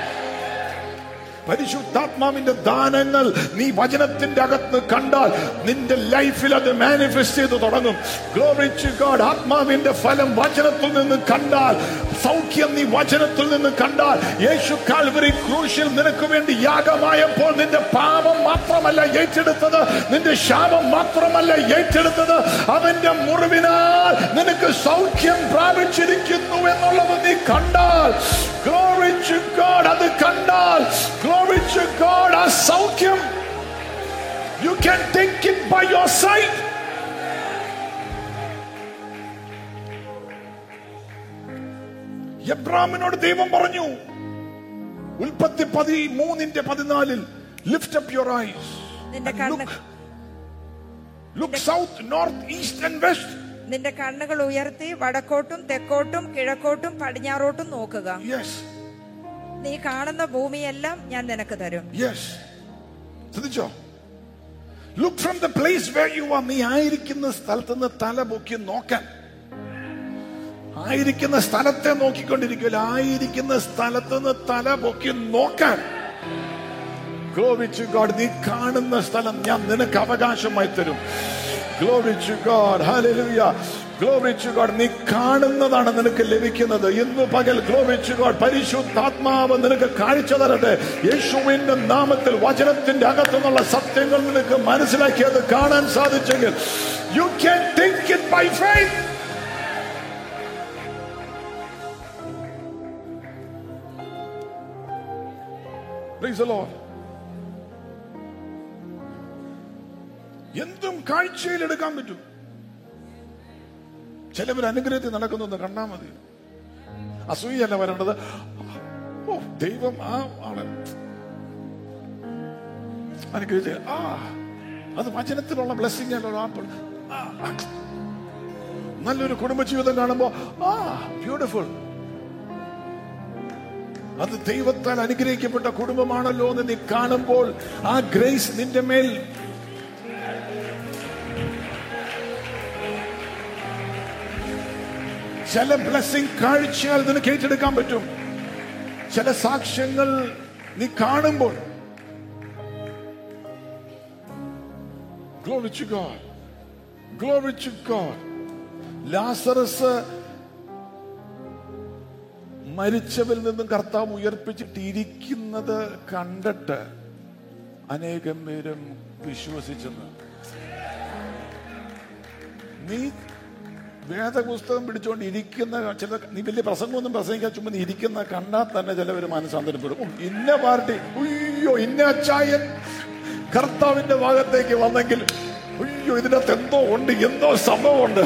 പരിശുദ്ധാത്മാവിന്റെ ദാനങ്ങൾ നീ വചനത്തിന്റെ അകത്ത് കണ്ടാൽ നിന്റെ ലൈഫിൽ അത് മാനിഫെസ്റ്റ് ചെയ്ത് തുടങ്ങും Glory to God. ആത്മാവിന്റെ ഫലം വചനത്തിൽ നിന്ന് കണ്ടാൽ സൗഖ്യം നീ വചനത്തിൽ നിന്ന് കണ്ടാൽ യേശു കാൽവരി ക്രൂശിൽ നിനക്ക് വേണ്ടി യാഗമായപ്പോൾ നിന്റെ പാപം മാത്രമല്ല ഏറ്റെടുത്തത് നിന്റെ ശാപം മാത്രമല്ല ഏറ്റെടുത്തത് അവന്റെ മുറിവിനാൽ നിനക്ക് സൗഖ്യം പ്രാപിച്ചിരിക്കുന്നു എന്നുള്ളത് നീ കണ്ടാൽ Glory to God. അത് കണ്ടാൽ Glory to God. ആ സൗഖ്യം You can take it by your sight. എബ്രാമിനോട് ദൈവം പറഞ്ഞു ഉൽപ്പത്തി പതിമൂന്നിന്റെ പതിനാലിൽ ലിഫ്റ്റ് അപ്പ് യുവർ ഐസ് നിന്റെ കണ്ണ് look south north east and west നിന്റെ കണ്ണുകൾ ഉയർത്തി വടക്കോട്ടും തെക്കോട്ടും കിഴക്കോട്ടും പടിഞ്ഞാറോട്ടും നോക്കുക യെസ് നീ കാണുന്ന ഭൂമിയെല്ലാം ഞാൻ നിനക്ക് തരും യെസ് ശ്രദ്ധിച്ചോ look from the place where you are നീ ആയിരിക്കുന്ന സ്ഥലത്ത് നിന്ന് തല പൊക്കി നോക്കാൻ ആയിരിക്കുന്ന സ്ഥലത്തെ നോക്കിക്കൊണ്ടിരിക്കില്ല ആയിരിക്കുന്ന സ്ഥലത്ത് നിന്ന് തല പൊക്കി നോക്കാൻ Glory to God. നീ കാണുന്ന സ്ഥലം ഞാൻ നിനക്ക് അവകാശമായി തരും Glory to God. Hallelujah. Glory to God. നീ കാണുന്നതാണ് നിനക്ക് ലഭിക്കുന്നത് ഇന്ന് പകൽ Glory to God. പരിശുദ്ധാത്മാവ് നിനക്ക് കാഴ്ച തരട്ടെ യേശുവിന്റെ നാമത്തിൽ വചനത്തിന്റെ അകത്തുനിന്നുള്ള സത്യങ്ങൾ നിനക്ക് മനസ്സിലാക്കി അത് കാണാൻ സാധിച്ചെങ്കിൽ you can think it by faith Praise the Lord. എന്തും കാഴ്ചയിൽ എടുക്കാൻ പറ്റും ചിലവർ അനുഗ്രഹത്തിൽ നടക്കുന്നു കണ്ടാ മതി അസൂയല്ല വരേണ്ടത് ഓ ദൈവം ആ ആണ് അനുഗ്രഹിച്ച ആ അത് വചനത്തിലുള്ള ബ്ലെസ്സിങ് അല്ലോ ആ ആ. നല്ലൊരു കുടുംബജീവിതം കാണുമ്പോ ആ ബ്യൂട്ടിഫുൾ അത് ദൈവത്താൽ അനുഗ്രഹിക്കപ്പെട്ട കുടുംബമാണല്ലോ എന്ന് നീ കാണുമ്പോൾ ആ ഗ്രേസ് നിന്റെ മേൽ ചില ബ്ലെസ്സിങ് കാഴ്ചയാൽ നിനക്ക് ഏറ്റെടുക്കാൻ പറ്റും ചില സാക്ഷ്യങ്ങൾ നീ കാണുമ്പോൾ Glory to God. Glory to God. Lazarus മരിച്ചവരിൽ നിന്നും കർത്താവ് ഉയർപ്പിച്ചിട്ട് ഇരിക്കുന്നത് കണ്ടിട്ട് അനേകം പേരും വിശ്വസിച്ചെന്ന് നീ വേദപുസ്തകം പിടിച്ചുകൊണ്ട് ഇരിക്കുന്ന ചില നീ വലിയ പ്രസംഗമൊന്നും പ്രസംഗിക്കാൻ ചുമ്മാ നീ ഇരിക്കുന്ന കണ്ടാൽ തന്നെ ചിലവർ മനസ്സാന്തരപ്പെടും ഉം, ഇന്ന പാർട്ടി ഉയ്യോ ഇന്ന അച്ചായൻ കർത്താവിന്റെ ഭാഗത്തേക്ക് വന്നെങ്കിൽ ഉയ്യോ ഇതിനകത്ത് എന്തോ ഉണ്ട് എന്തോ സംഭവമുണ്ട്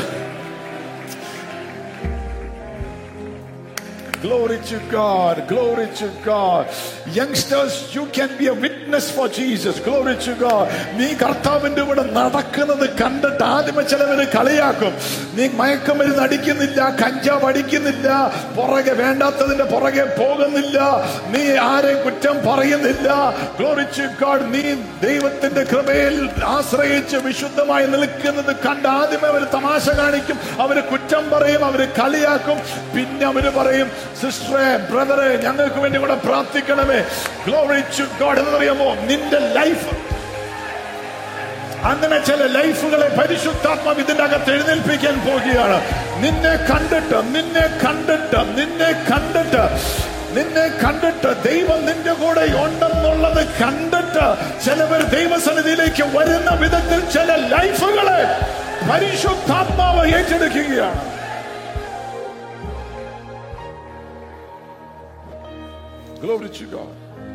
Glory to God. Glory to God. Youngsters, you can be a witness for Jesus. Glory to God. നീ കർത്താവിന്റെ കൂടെ നടക്കുന്നത് കണ്ടിട്ട് ആദ്യമേ ചിലവര് കളിയാക്കും നീ മയക്കമരുന്ന് അടിക്കുന്നില്ല കഞ്ചാവ് അടിക്കുന്നില്ല പുറകെ വേണ്ടാത്തതിന്റെ പുറകെ പോകുന്നില്ല നീ ആരെയും കുറ്റം പറയുന്നില്ല Glory to God. നീ ദൈവത്തിന്റെ കൃപയിൽ ആശ്രയിച്ച് വിശുദ്ധമായി നിൽക്കുന്നത് കണ്ട് ആദ്യമേ അവർ തമാശ കാണിക്കും അവര് കുറ്റം പറയും അവര് കളിയാക്കും പിന്നെ അവര് പറയും സിസ്റ്ററെ ബ്രദറെ ഞങ്ങൾക്ക് വേണ്ടി കൂടെ പ്രാർത്ഥിക്കണമേ ഗ്ലോറി ടു ഗോഡ് എന്ന് പറയുമ്പോ നിന്റെ ലൈഫ് അങ്ങനെ ചില ലൈഫുകളെ പരിശുദ്ധാത്മാവ് ഇതിന്റെ അകത്ത് എഴുന്നേൽപ്പിക്കാൻ പോകുകയാണ് നിന്നെ കണ്ടിട്ട് നിന്നെ കണ്ടിട്ട് നിന്നെ കണ്ടിട്ട് നിന്നെ കണ്ടിട്ട് ദൈവം നിന്റെ കൂടെ ഉണ്ടെന്നുള്ളത് കണ്ടിട്ട് ചിലവർ ദൈവസന്നിധിയിലേക്ക് വരുന്ന വിധത്തിൽ ചില ലൈഫുകളെ പരിശുദ്ധാത്മാവ് ഏറ്റെടുക്കുകയാണ് Glory to God.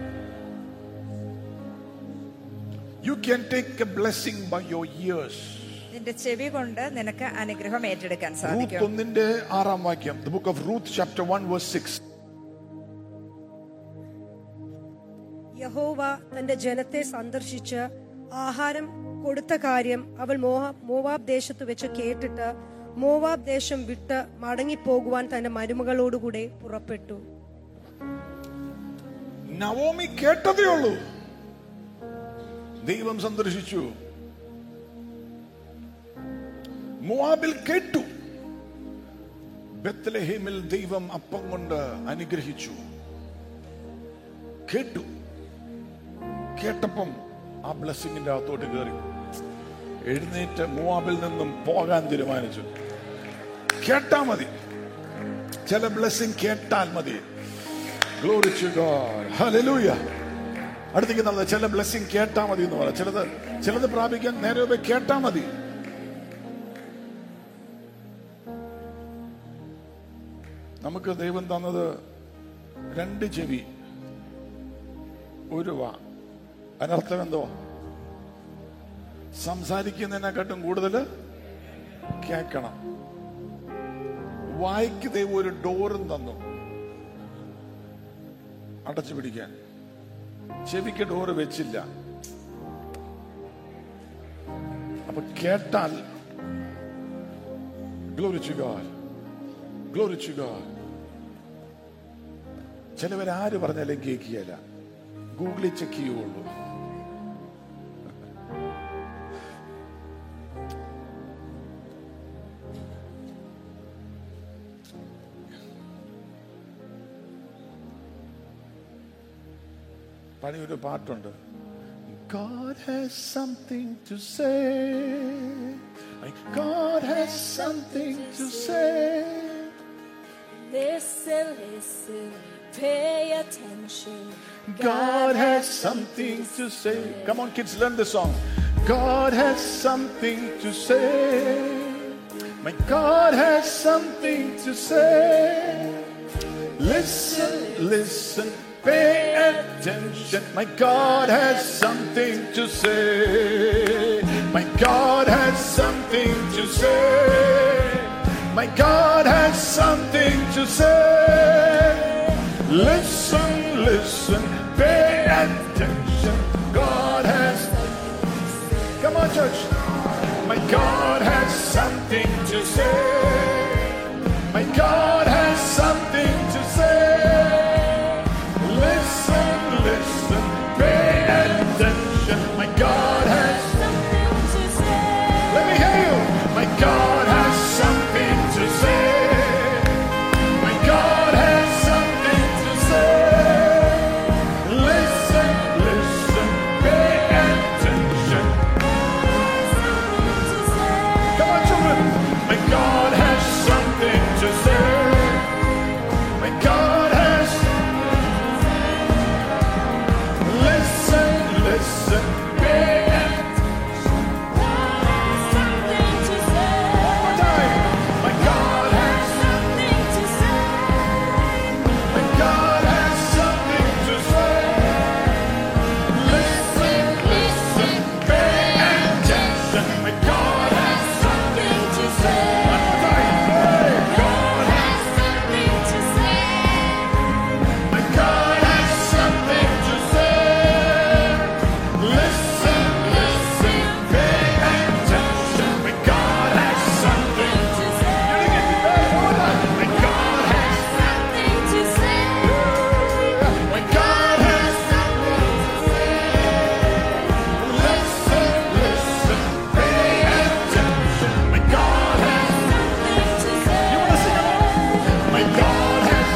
You can take a blessing by your ears. നിന്റെ ചെവി കൊണ്ട് നിനക്ക് അനുഗ്രഹം ഏറ്റെടുക്കാൻ റൂത്ത് സാധിക്കും ഒന്നിന്റെ ആറാം വാക്യം the book of Ruth chapter one verse six യഹോവ തന്റെ ജനത്തെ സന്ദർശിച്ച് ആഹാരം കൊടുത്ത കാര്യം അവൾ മോഹ മോവാബ് ദേശത്ത് വെച്ച് കേട്ടിട്ട് മോവാബ് ദേശം വിട്ട് മടങ്ങിപ്പോകുവാൻ തന്റെ മരുമകളോടുകൂടെ പുറപ്പെട്ടു നവോമി കേട്ടതേ ഉള്ളൂ ദൈവം സന്ദർശിച്ചു മോവാബിൽ കേട്ടു ബത്ലഹേമിൽ ദൈവം അപ്പം കൊണ്ട് അനുഗ്രഹിച്ചു കേട്ടു കേട്ടപ്പം ആ ബ്ലെസ്സിങ്ങിന്റെ അകത്തോട്ട് കയറി എഴുന്നേറ്റ് മോവാബിൽ നിന്നും പോകാൻ തീരുമാനിച്ചു കേട്ടാ മതി ചില ബ്ലെസ്സിങ് കേട്ടാൽ മതി ഗ്ലോറി ടു ഗോഡ് ഹല്ലേലൂയ അടുത്തേക്ക് നടന്നത് ചില ബ്ലെസ്സിങ് കേട്ടാ മതി എന്ന് പറയാം ചിലത് ചിലത് പ്രാപിക്കാൻ നേരെ പോയി കേട്ടാ മതി നമുക്ക് ദൈവം തന്നത് രണ്ട് ചെവി ഒരു വാ അതിനർത്ഥം എന്തോ സംസാരിക്കുന്നതിനെക്കാട്ടും കൂടുതൽ കേൾക്കണം വായിക്ക് ദൈവം ഒരു ഡോറും തന്നു അടച്ചു പിടിക്കാൻ ചെവിക്ക് ഡോറ് വെച്ചില്ല അപ്പൊ കേട്ടാൽ glory to God glory to God ചിലവർ ആര് പറഞ്ഞാലും കേൾക്കുകയില്ല ഗൂഗിളിൽ ചെക്ക് ചെയ്യുള്ളൂ പഴയൊരു പാട്ടുണ്ട് God has something to say. God has something to say. Listen, listen, pay attention. God has something to say. Come on, kids, learn the song. God has something to say. My God has something to say. Listen, listen, pay attention. My God has something to say. My God has something to say. My God has something to say. Listen, listen, pay attention. God has. Come on, church. My God has something to say. My God has something to say. Listen, listen, pay attention. My God has. Let me hear you. My God has something to say. My God has something to say. Listen, listen, pay attention. Come on, children. My God has something to say. My God has. Listen, listen, pay attention. One more time. My God has. My God has something to say. Listen, listen, pay attention. My God has something to say. One more time. Hey, God has. My God has something to say. Listen, listen, pay attention. My God has something to say. You didn't get me back. One more time. My God has. My God has Listen, listen, pay attention. My God has. You want to sing along? My God has.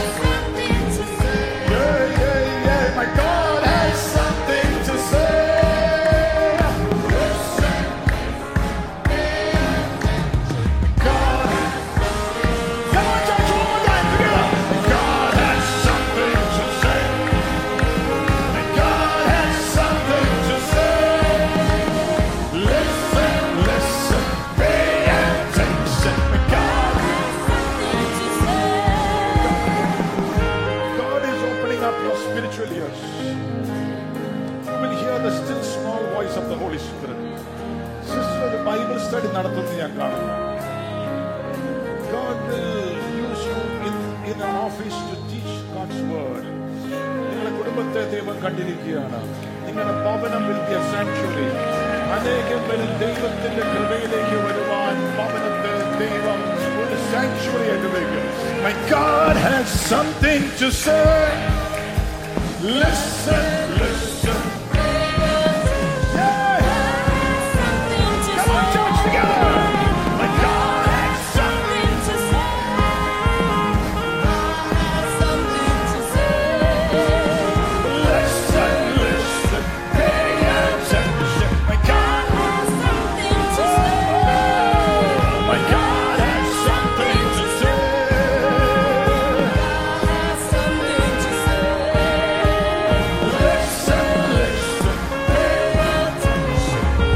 Yeah, yeah, yeah. My God has something to say. Listen. God has. Come on, church, one more time together. God has something to say. My God has something to say. Listen, listen, pay attention. My God, God is opening up your spiritual ears. You will hear the still small voice of the Holy Spirit. Sister ഒരു Bible study നടത്തുന്നത് ഞാൻ കാണുന്നു God will use you in, in an office to teach God's word. നിങ്ങളുടെ കുടുംബത്തെ ദൈവം കണ്ടിരിക്കുകയാണ് നിങ്ങളുടെ ഭവനം will be a sanctuary. അനേകം പേരും ദൈവത്തിന്റെ കൃപയിലേക്ക് വരുവാൻ ഭവനത്തെ ദൈവം ഒരു sanctuary ആയിട്ട് വയ്ക്കും. My God has something to say. Listen, listen. Yeah. Come on, church, together. My God has something Listen, listen, pay attention. My God, my God has something to say. Listen, listen, pay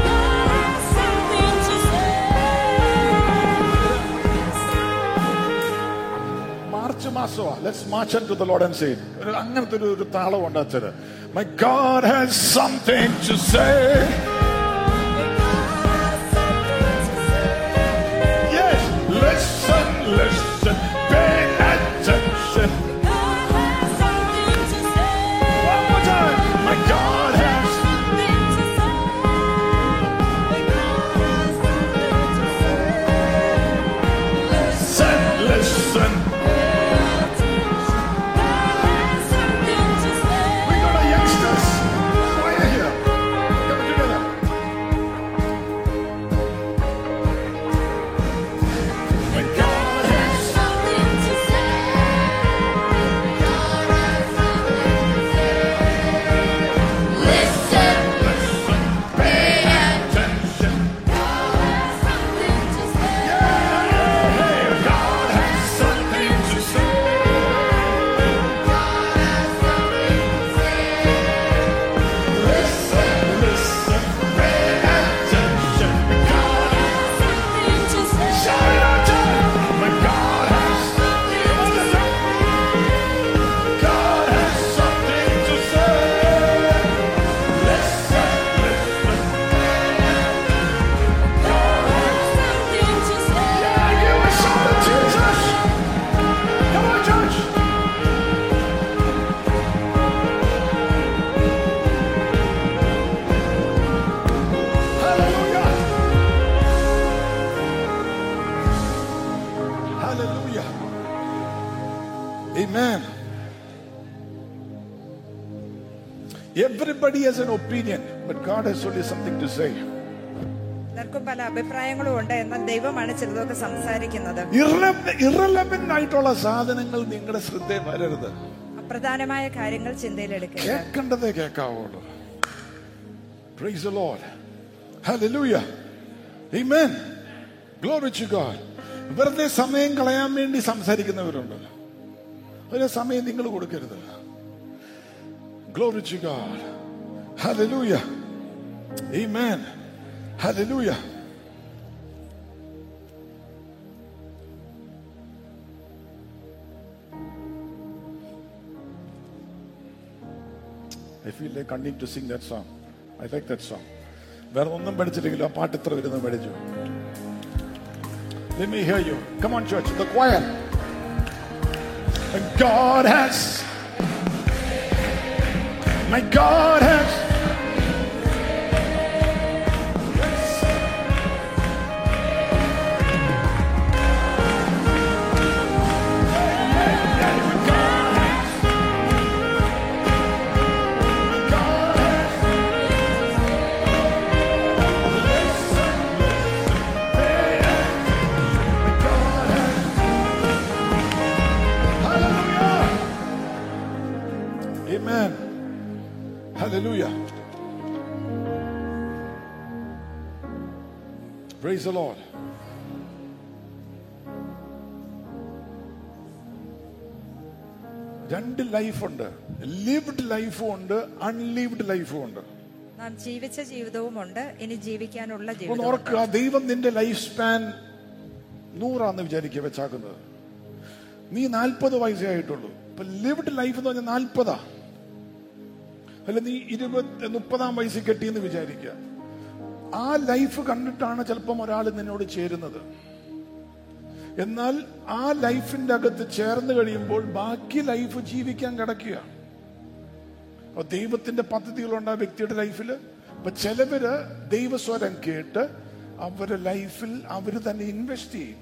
March മാസമാ let's march to the Lord and say ഒരു അങ്ങനത്തെ ഒരു ഒരു താളം ഉണ്ടാച്ചത് my God has something to say yes listen listen pay attention One more time. My God has listen, listen. We got our youngsters. Why are you here? Come together. Amen. Everybody has an opinion, but God has only something to say. എല്ലാവർക്കും പല അഭിപ്രായങ്ങളും ഉണ്ട് എന്നാൽ ദൈവമാണ് ചിലതൊക്കെ സംസാരിക്കുന്നത് irrelevant ആയിട്ടുള്ള സാധനങ്ങൾ നിങ്ങളുടെ ശ്രദ്ധയിൽ വരരുത് അപ്രധാനമായ കാര്യങ്ങൾ ചിന്തയിലെടുക്കുക കേൾക്കേണ്ടതേ കേൾക്കാവുള്ളൂ Praise the Lord. Hallelujah. Amen. Glory to God. വെറുതെ സമയം കളയാൻ വേണ്ടി സംസാരിക്കുന്നവരുണ്ട് അതിന് സമയം നിങ്ങൾ കൊടുക്കരുത് Glory to God. Hallelujah. Amen. Hallelujah. I feel like I need to sing that song. I like that song. വേറെ ഒന്നും പഠിച്ചില്ലെങ്കിലും ആ പാട്ട് ഇത്ര വരുന്നത് പഠിച്ചു Let me hear you. Come on, church. The choir. And God has. My God has. Hallelujah. Amen. Hallelujah. Praise the Lord. രണ്ട് ലൈഫുണ്ട് lived ലൈഫും ഉണ്ട് അൺലിവ്ഡ് ലൈഫും ഉണ്ട് നാം ജീവിച്ച ജീവിതവുമുണ്ട് ഇനി ജീവിക്കാനുള്ള ഒന്ന് ജീവിതം ഓർക്കുക ദൈവം നിന്റെ ലൈഫ് സ്പാൻ നൂറാന്ന് വിചാരിക്കുക വെച്ചാക്കുന്നത് നീ നാൽപ്പത് വയസ്സേ ആയിട്ടുള്ളൂ ഇപ്പൊ ലിവ്ഡ് ലൈഫ് എന്ന് പറഞ്ഞാൽ നാൽപ്പതാ അല്ല നീ ഇരുപത് മുപ്പതാം വയസ്സിൽ കെട്ടിയെന്ന് വിചാരിക്കുക ആ ലൈഫ് കണ്ടിട്ടാണ് ചിലപ്പം ഒരാൾ നിന്നോട് ചേരുന്നത് എന്നാൽ ആ ലൈഫിന്റെ അകത്ത് ചേർന്ന് കഴിയുമ്പോൾ ബാക്കി ലൈഫ് ജീവിക്കാൻ കിടക്കുക അപ്പൊ ദൈവത്തിന്റെ പദ്ധതികളുണ്ട് ആ വ്യക്തിയുടെ ലൈഫിൽ അപ്പൊ ചിലവര് ദൈവസ്വരം കേട്ട് അവരുടെ ലൈഫിൽ അവര് തന്നെ ഇൻവെസ്റ്റ് ചെയ്യും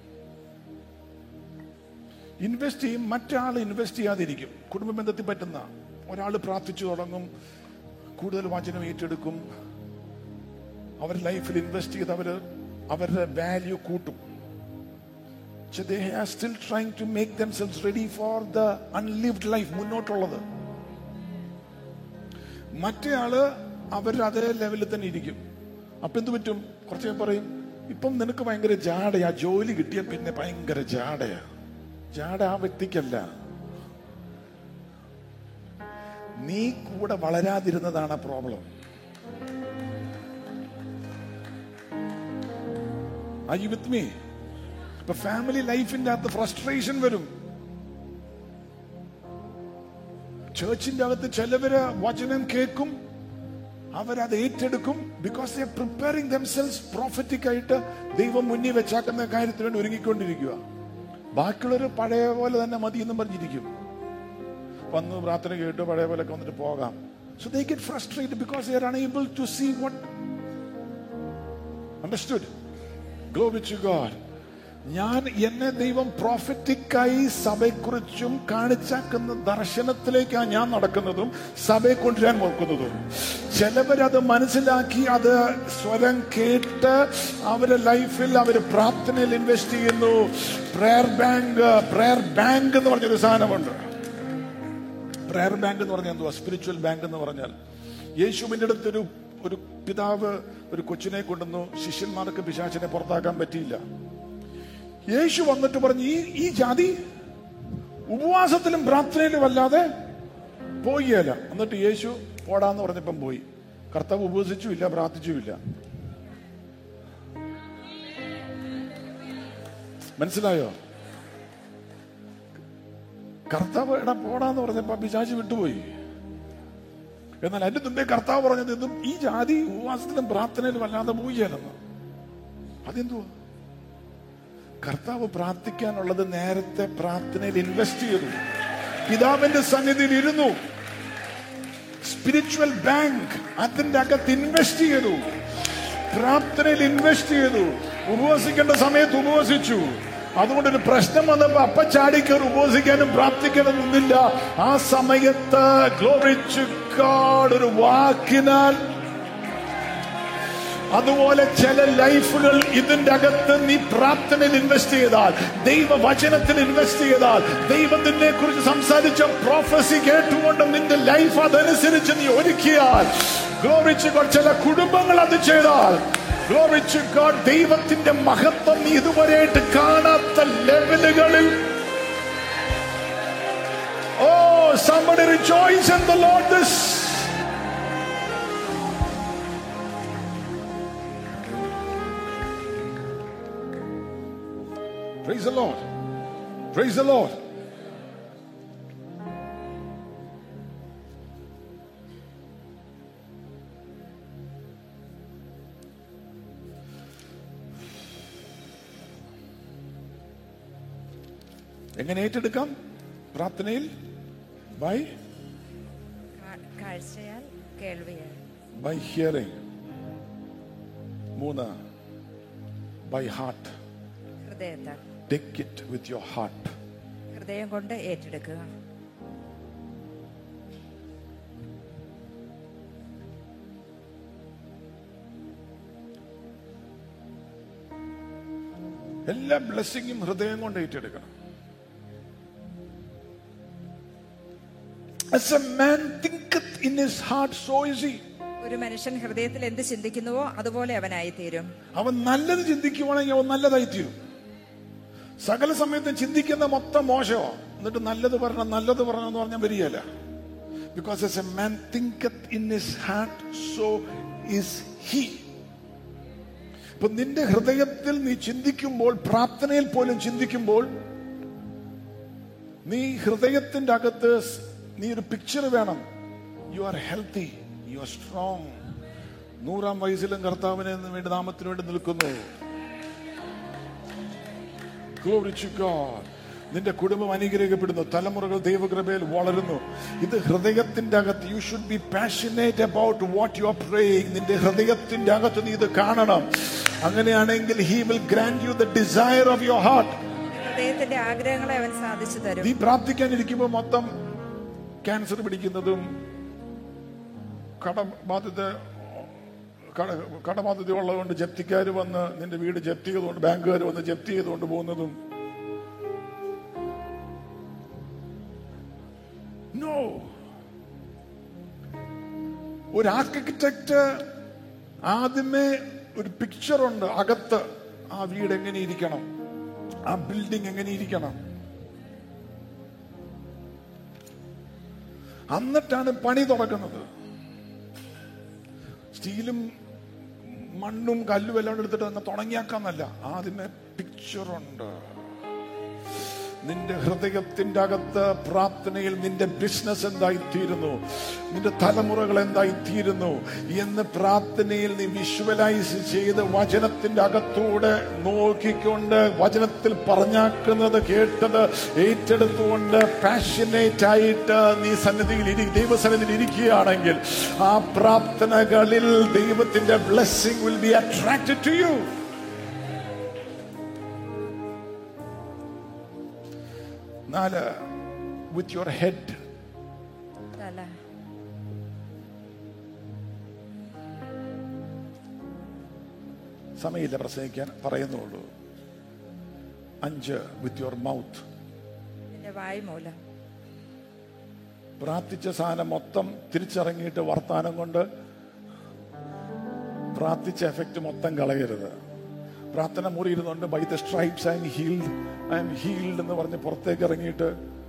ഇൻവെസ്റ്റ് ചെയ്യും മറ്റാൾ ഇൻവെസ്റ്റ് ചെയ്യാതിരിക്കും കുടുംബ ബന്ധത്തിൽ പറ്റുന്ന ഒരാൾ പ്രാർത്ഥിച്ചു തുടങ്ങും കൂടുതൽ വചനം ഏറ്റെടുക്കും അവർ ലൈഫിൽ ഇൻവെസ്റ്റ് ചെയ്ത് അവര് അവരുടെ വാല്യൂ കൂട്ടും പക്ഷെ they are still trying to make themselves ready for the unlived life മുന്നോട്ടുള്ളത് മറ്റേയാള് അവർ അതേ ലെവലിൽ തന്നെ ഇരിക്കും അപ്പൊ എന്ത് പറ്റും കുറച്ച് ഞാൻ പറയും ഇപ്പം നിനക്ക് ഭയങ്കര ജാടയാ ജോലി കിട്ടിയ പിന്നെ ഭയങ്കര ജാടയാ ജാട ആ വ്യക്തിക്കല്ല നീ കൂടെ വളരാതിരുന്നതാണ് problem Are you with me? ഇപ്പൊ ഫാമിലി ലൈഫിന്റെ അകത്ത് ഫ്രസ്ട്രേഷൻ വരും ചേർച്ചിന്റെ അകത്ത് ചിലവര് വചനം കേൾക്കും അവരത് ഏറ്റെടുക്കും because they preparing themselves prophetic ആയിട്ട് ദൈവം മുന്നിൽ വെച്ചാക്കുന്ന കാര്യത്തിന് വേണ്ടി ഒരുങ്ങിക്കൊണ്ടിരിക്കുക ബാക്കിയുള്ളവർ പഴയ പോലെ തന്നെ മതി എന്നും പറഞ്ഞിരിക്കും വന്ന് പ്രാർത്ഥന കേട്ട് പഴയ പോലെ ഒക്കെ വന്നിട്ട് പോകാം so they get frustrated because they are unable to see what understood glory to God ഞാൻ എന്നെ ദൈവം പ്രോഫറ്റിക്കായി സഭയെക്കുറിച്ചും കാണിച്ചാക്കുന്ന ദർശനത്തിലേക്കാണ് ഞാൻ നടക്കുന്നതും സഭയെ കൊണ്ടുവരാൻ നോക്കുന്നതും ചിലവരത് മനസ്സിലാക്കി അത് സ്വരം കേട്ട് അവരുടെ ലൈഫിൽ അവർ പ്രാർത്ഥനയിൽ ഇൻവെസ്റ്റ് ചെയ്യുന്നു പ്രയർ ബാങ്ക് പ്രയർ ബാങ്ക് എന്ന് പറഞ്ഞൊരു സാധനമുണ്ട് പ്രയർ ബാങ്ക് എന്ന് പറഞ്ഞാൽ എന്തുവാ സ്പിരിച്വൽ ബാങ്ക് എന്ന് പറഞ്ഞാൽ യേശുവിന്റെ അടുത്ത് ഒരു ഒരു പിതാവ് ഒരു കൊച്ചിനെ കൊണ്ടുവന്നു ശിഷ്യന്മാർക്ക് പിശാചിനെ പുറത്താക്കാൻ പറ്റിയില്ല യേശു വന്നിട്ട് പറഞ്ഞു ഈ ഈ ജാതി ഉപവാസത്തിലും പ്രാർത്ഥനയിലും അല്ലാതെ പോയില്ല എന്നിട്ട് യേശു പോടാന്ന് പറഞ്ഞപ്പം പോയി കർത്താവ് ഉപവസിച്ചുമില്ല പ്രാർത്ഥിച്ചുമില്ല മനസ്സിലായോ കർത്താവ് എടാ പോടാന്ന് പറഞ്ഞപ്പോ പിശാചി വിട്ടുപോയി എന്നാൽ അതിന്റെ മുമ്പേ കർത്താവ് പറഞ്ഞത് ഇതും ഈ ജാതി ഉപവാസത്തിലും പ്രാർത്ഥനയിലും അല്ലാതെ പോയില്ലെന്ന് അതെന്തുവാ കർത്താവ് പ്രാർത്ഥിക്കാനുള്ളത് നേരത്തെ പ്രാർത്ഥനയിൽ ഇൻവെസ്റ്റ് ചെയ്തു പിതാവിന്റെ സന്നിധിയിൽ ഇരുന്നു സ്പിരിച്വൽ ബാങ്ക് അതിന്റെ അകത്ത് ഇൻവെസ്റ്റ് ചെയ്തു പ്രാർത്ഥനയിൽ ഇൻവെസ്റ്റ് ചെയ്തു ഉപവസിക്കേണ്ട സമയത്ത് ഉപവസിച്ചു അതുകൊണ്ടൊരു പ്രശ്നം വന്നപ്പോ അപ്പ ചാടിക്കയറി ഉപസിക്കാനും പ്രാർത്ഥിക്കാനും നിന്നില്ല ആ സമയത്ത് ഗ്ലോറിച്ചു ഒരു വാക്കിനാൽ അതുപോലെ ചില ലൈഫുകൾ ഇതിന്റെ അകത്ത് നീ പ്രാർത്ഥനയിൽ ഇൻവെസ്റ്റ് ചെയ്താൽ ദൈവവചനത്തിൽ ഇൻവെസ്റ്റ് ചെയ്താൽ ദൈവത്തിനെ കുറിച്ച് സംസാരിച്ച പ്രോഫസി കേട്ടുകൊണ്ട് നിന്റെ ലൈഫ് അതനുസരിച്ച് നീ ഒരുക്കിയാൽ ഗ്ലോറിച്ച് ചില കുടുംബങ്ങൾ അത് ചെയ്താൽ ഗ്ലോറിച്ച് ഗോഡ് ദൈവത്തിന്റെ മഹത്വം നീ ഇതുവരെയായിട്ട് കാണാത്ത ലെവലുകളിൽ ഓ somebody rejoice in the Lord this Praise the Lord. Praise the Lord. എങ്ങനെ ഏറ്റെടുക്കാം പ്രാർത്ഥനയിൽ ബൈ കാ- കാഴ്ചയാൽ കേൾവിയാൽ ബൈ ഹിയറിംഗ് മൂന്ന് ബൈ ഹാർട്ട് ഹൃദയത്താൽ take it with your heart ഹൃദയം കൊണ്ട് ഏറ്റെടുക്കുക എല്ലാ ബ്ലെസ്സിങ്ങും ഹൃദയം കൊണ്ട് ഏറ്റെടുക്കണം As a man thinketh in his heart, so is he. ഒരു മനുഷ്യൻ ഹൃദയത്തിൽ എന്ത് ചിന്തിക്കുന്നുവോ അതുപോലെ അവനായി തീരും അവൻ നല്ലത് ചിന്തിക്കുവാണെങ്കിൽ അവൻ നല്ലതായി തീരും സകല സമയത്തും ചിന്തിക്കുന്ന മൊത്തം മോശമോ എന്നിട്ട് നല്ലത് പറയണം നല്ലത് പറയണം എന്ന് പറഞ്ഞാൽ വരികയല്ല because as a man thinketh in his heart so is he ഇപ്പൊ നിന്റെ ഹൃദയത്തിൽ നീ ചിന്തിക്കുമ്പോൾ പ്രാർത്ഥനയിൽ പോലും ചിന്തിക്കുമ്പോൾ നീ ഹൃദയത്തിന്റെ അകത്ത് സ്- നീ ഒരു പിക്ചർ വേണം you are healthy you are strong നൂറാം വയസ്സിലും കർത്താവിനെ വേണ്ടി നാമത്തിന് വേണ്ടി നിൽക്കുന്നു Glory to God. നിന്റെ കുടുംബം അനുഗ്രഹിക്കപ്പെടുന്നു തലമുറകൾ ദൈവകൃപയിൽ വളരുന്നു ഇത് ഹൃദയത്തിന്റെ അകത്ത് you should be passionate about what you are praying നിന്റെ ഹൃദയത്തിന്റെ അകത്ത് നീ ഇത് കാണണം അങ്ങനെയാണെങ്കിൽ he will grant you the desire of your heart ഹൃദയത്തിന്റെ ആഗ്രഹങ്ങളെ അവൻ സാധിച്ചു തരും നീ പ്രാർത്ഥിക്കാനിരിക്കുമ്പോൾ മൊത്തം ക്യാൻസർ പിടിക്കുന്നതും കടബാധ്യത കട- കടബാധ്യത ഉള്ളതുകൊണ്ട് ജപ്തിക്കാർ വന്ന് നിന്റെ വീട് ജപ്തി ചെയ്തുകൊണ്ട് ബാങ്കുകാർ വന്ന് ജപ്തി ചെയ്തുകൊണ്ട് പോകുന്നതും നോ ഒരു ആർക്കിടെക്ട് ആദ്യമേ ഒരു പിക്ചർ ഉണ്ട് അകത്ത് ആ വീട് എങ്ങനെ ഇരിക്കണം ആ ബിൽഡിംഗ് എങ്ങനെ ഇരിക്കണം എന്നിട്ടാണ് പണി തുടങ്ങുന്നത് സ്റ്റീലും മണ്ണും കല്ലും എല്ലാം കൂടെ എടുത്തിട്ട് തന്നെ തുടങ്ങിയാക്കാന്നല്ല ആദ്യമേ പിക്ചറുണ്ട് നിന്റെ ഹൃദയത്തിന്റെ അകത്ത് പ്രാർത്ഥനയിൽ നിന്റെ ബിസിനസ് എന്തായി തീരുന്നു നിന്റെ തലമുറകൾ എന്തായി തീരുന്നു എന്ന് പ്രാർത്ഥനയിൽ നീ വിഷ്വലൈസ് ചെയ്ത് വചനത്തിന്റെ അകത്തൂടെ നോക്കിക്കൊണ്ട് വചനത്തിൽ പറഞ്ഞാക്കുന്നത് കേട്ടത് ഏറ്റെടുത്തുകൊണ്ട് പാഷനേറ്റ് ആയിട്ട് നീ സന്നിധിയിൽ ഇരി ദൈവസന്നിധിയിൽ ഇരിക്കുകയാണെങ്കിൽ ആ പ്രാർത്ഥനകളിൽ ദൈവത്തിന്റെ blessing will be attracted to you നാല് വിത്ത് യുവർ ഹെഡ് തല സമയമില്ല പ്രസംഗിക്കാൻ പറയുന്നുള്ളൂ അഞ്ച് വിത്ത് യുവർ മൗത്ത് നിന്റെ വായ് മൂലം പ്രാർത്ഥിച്ച സാധനം മൊത്തം തിരിച്ചിറങ്ങിയിട്ട് വർത്താനം കൊണ്ട് പ്രാർത്ഥിച്ച എഫക്റ്റ് മൊത്തം കളയരുത് പ്രാർത്ഥന മുറി ഇരുന്നുണ്ട് by the stripes I am healed I am healed എന്ന് പറഞ്ഞ് പുറത്തേക്ക് ഇറങ്ങിയിട്ട്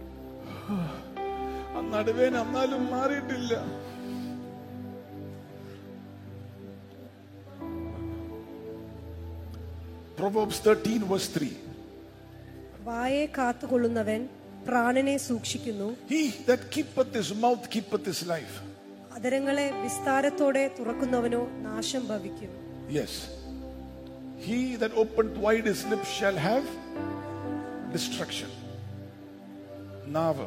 ആ നടുവേൻ എന്നാലും മാറിയിട്ടില്ല Proverbs 13 verse 3 വായെ കാത്തുകൊള്ളുന്നവൻ പ്രാണനെ സൂക്ഷിക്കുന്നു He that keepeth his mouth keepeth his life. അതരങ്ങളെ വിസ്താരത്തോടെ തുറക്കുന്നവനോ നാശം ഭവിക്കും Yes. He that opened wide his lips shall have destruction. നാവ്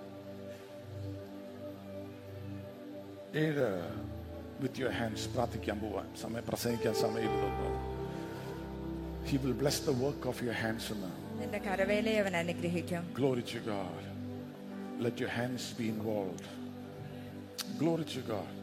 ഏഴ് വിത്ത് യുവർ ഹാൻഡ്സ് പ്രാർത്ഥിക്കാൻ പോവാൻ സമയം പ്രസംഗിക്കാൻ സമയമില്ലെന്ന് he will bless the work of your hands എന്ന് നിന്റെ കരവേലയെ അവൻ അനുഗ്രഹിക്കും Glory to God. Let your hands be involved. Glory to God.